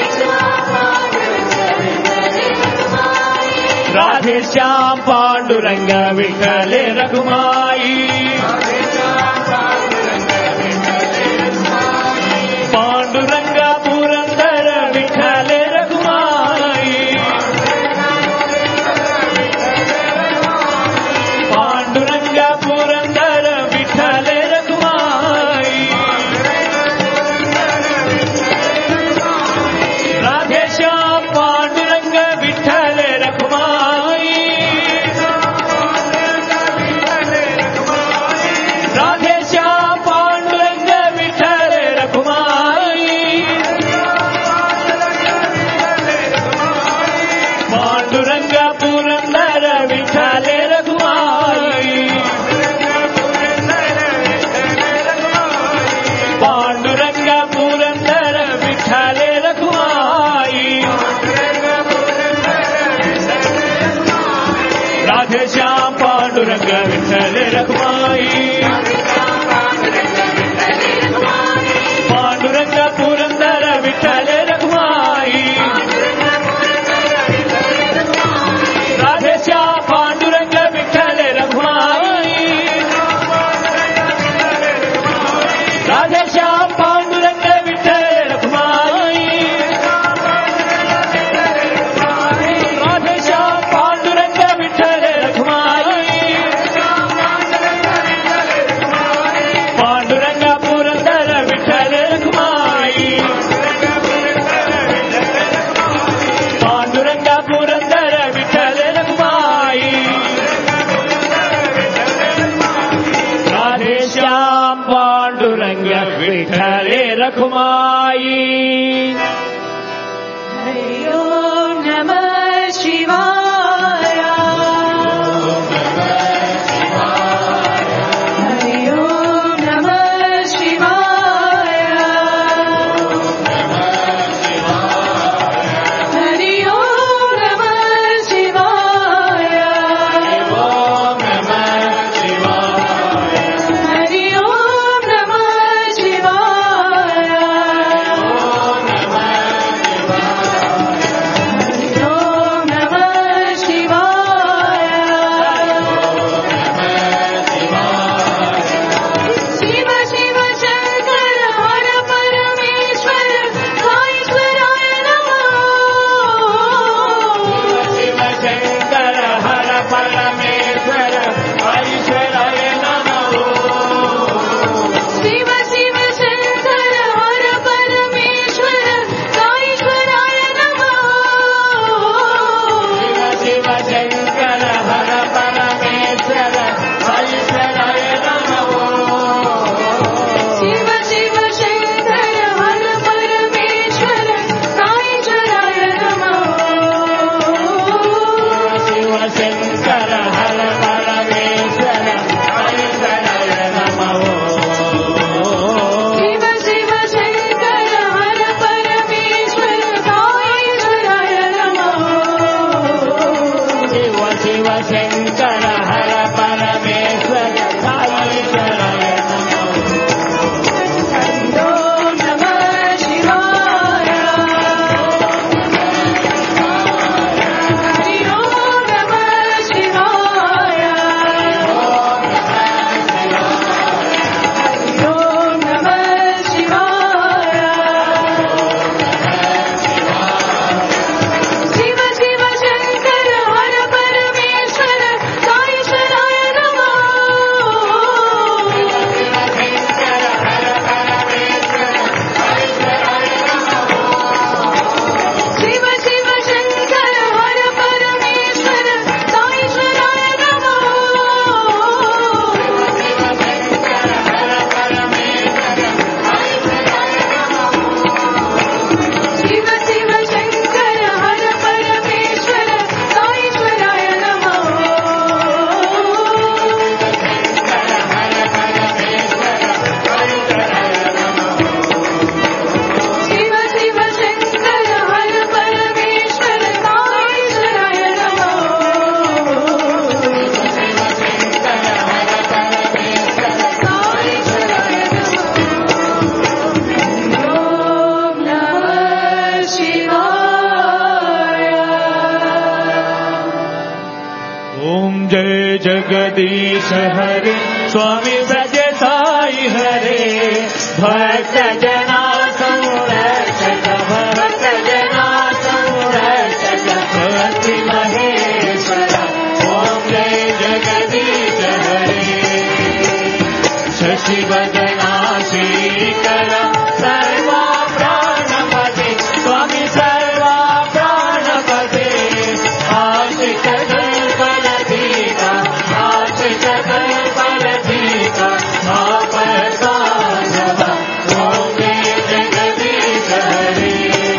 राधे श्याम पांडुरंग विठले रघुमाई पांडुरंग पुरंदर विठले रघुमाई पांडुरंग पुरंदर विठले रघुमाई राधे श्याम पांडुरंग विठले रघुमाई राधे श्याम पांडुरंग विठले रघुमाई पांडुरंग पुरंदर विठले रघुमाई पांडुरंग पुरंदर विठले रघुमाई राधे श्याम पांडुरंग विठले रघुमाई पांडुरंग पुरंदर विठले रघुमाई राधे श्याम पांडुरंग विठले रघुमाई राधे श्याम पांडुरंग विठले रघुमाई राधे श्याम पांडुरंग विठले रघुमाई पांडुरंग पुरंदर विठले रघुमाई पांडुरंग पुरंदर विठले रघुमाई राधे श्याम पांडुरंग विठले रघुमाई
ॐ नमः शिवाय हरि ॐ नमः शिवाय हरि ॐ नमः शिवाय हरि ॐ नमः शिवाय
हरे स्वामी सत्य साई हरे भक्त जना संरक्षक भक्त जना संरक्षक भक्ति महेश्वर ओम जय जगदीश हरे शशिवदना श्रीकर सर्वा प्राणपते स्वामी सर्वा प्राणपते आशिक कल्पलतीका आशिक कल्पलतीका आपदानव ॐ जय जगदीश हरे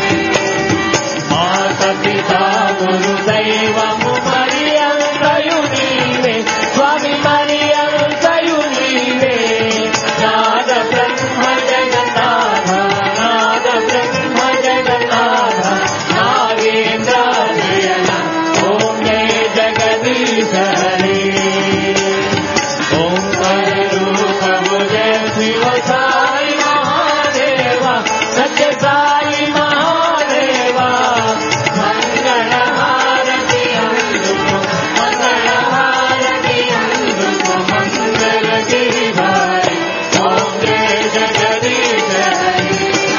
माता पिता गुरुदैवము మరియంతయు నీవే స్వామి మరియంతయు నీవే నాద బ్రహ్మ జగన్నాథ నాద బ్రహ్మ జగన్నాథ నాగేంద్రాలయన ఓం జయ జగదీశ హరే ఓంకార రూపము జయ శివ సాయి మహాదేవ సత్య సాయి మహాదేవ మంగళ హారతి అందుకు మంగళ హారతి అందుకు మంగళ గిరిధారి ఓం జయ జగదీశ హరి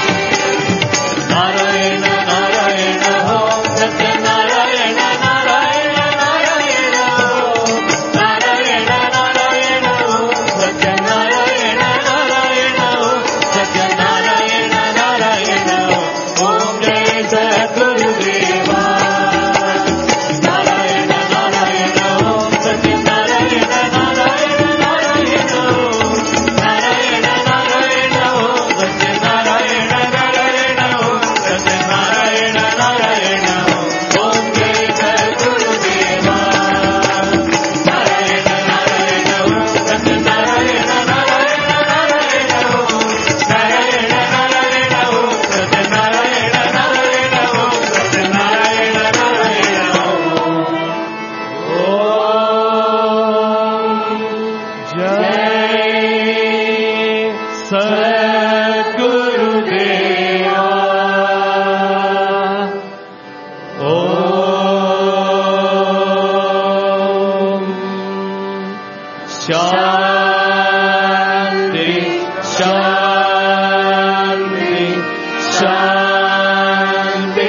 నారాయణ నారాయణ ఓం సత్య నారాయణ నారాయణ నారాయణ ఓం నారాయణ నారాయణ ఓం సత్య నారాయణ నారాయణ ఓం సత్య నారాయణ నారాయణ ఓం జయ సద్గురుదేవా నారాయణ నారాయణ ఓం సత్య నారాయణ నారాయణ నారాయణ ఓం నారాయణ నారాయణ ఓం సత్య నారాయణ నారాయణ ఓం సత్య నారాయణ నారాయణ ఓం జయ సద్గురుదేవా నారాయణ నారాయణ ఓం సత్య నారాయణ నారాయణ నారాయణ ఓం నారాయణ నారాయణ ఓం సత్య నారాయణ నారాయణ ఓం సత్య నారాయణ నారాయణ ఓం జయ సద్గురుదేవా ఓం శాంతి శాంతి శాంతి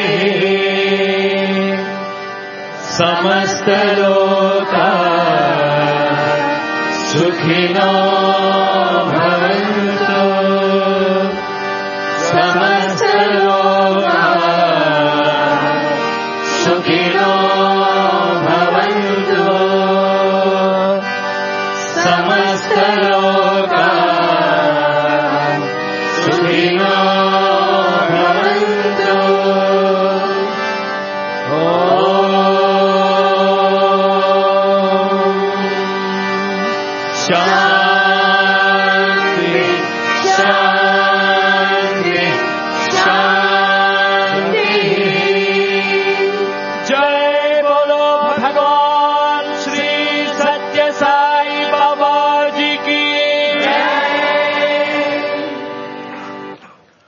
సమస్తలోకా సుఖినో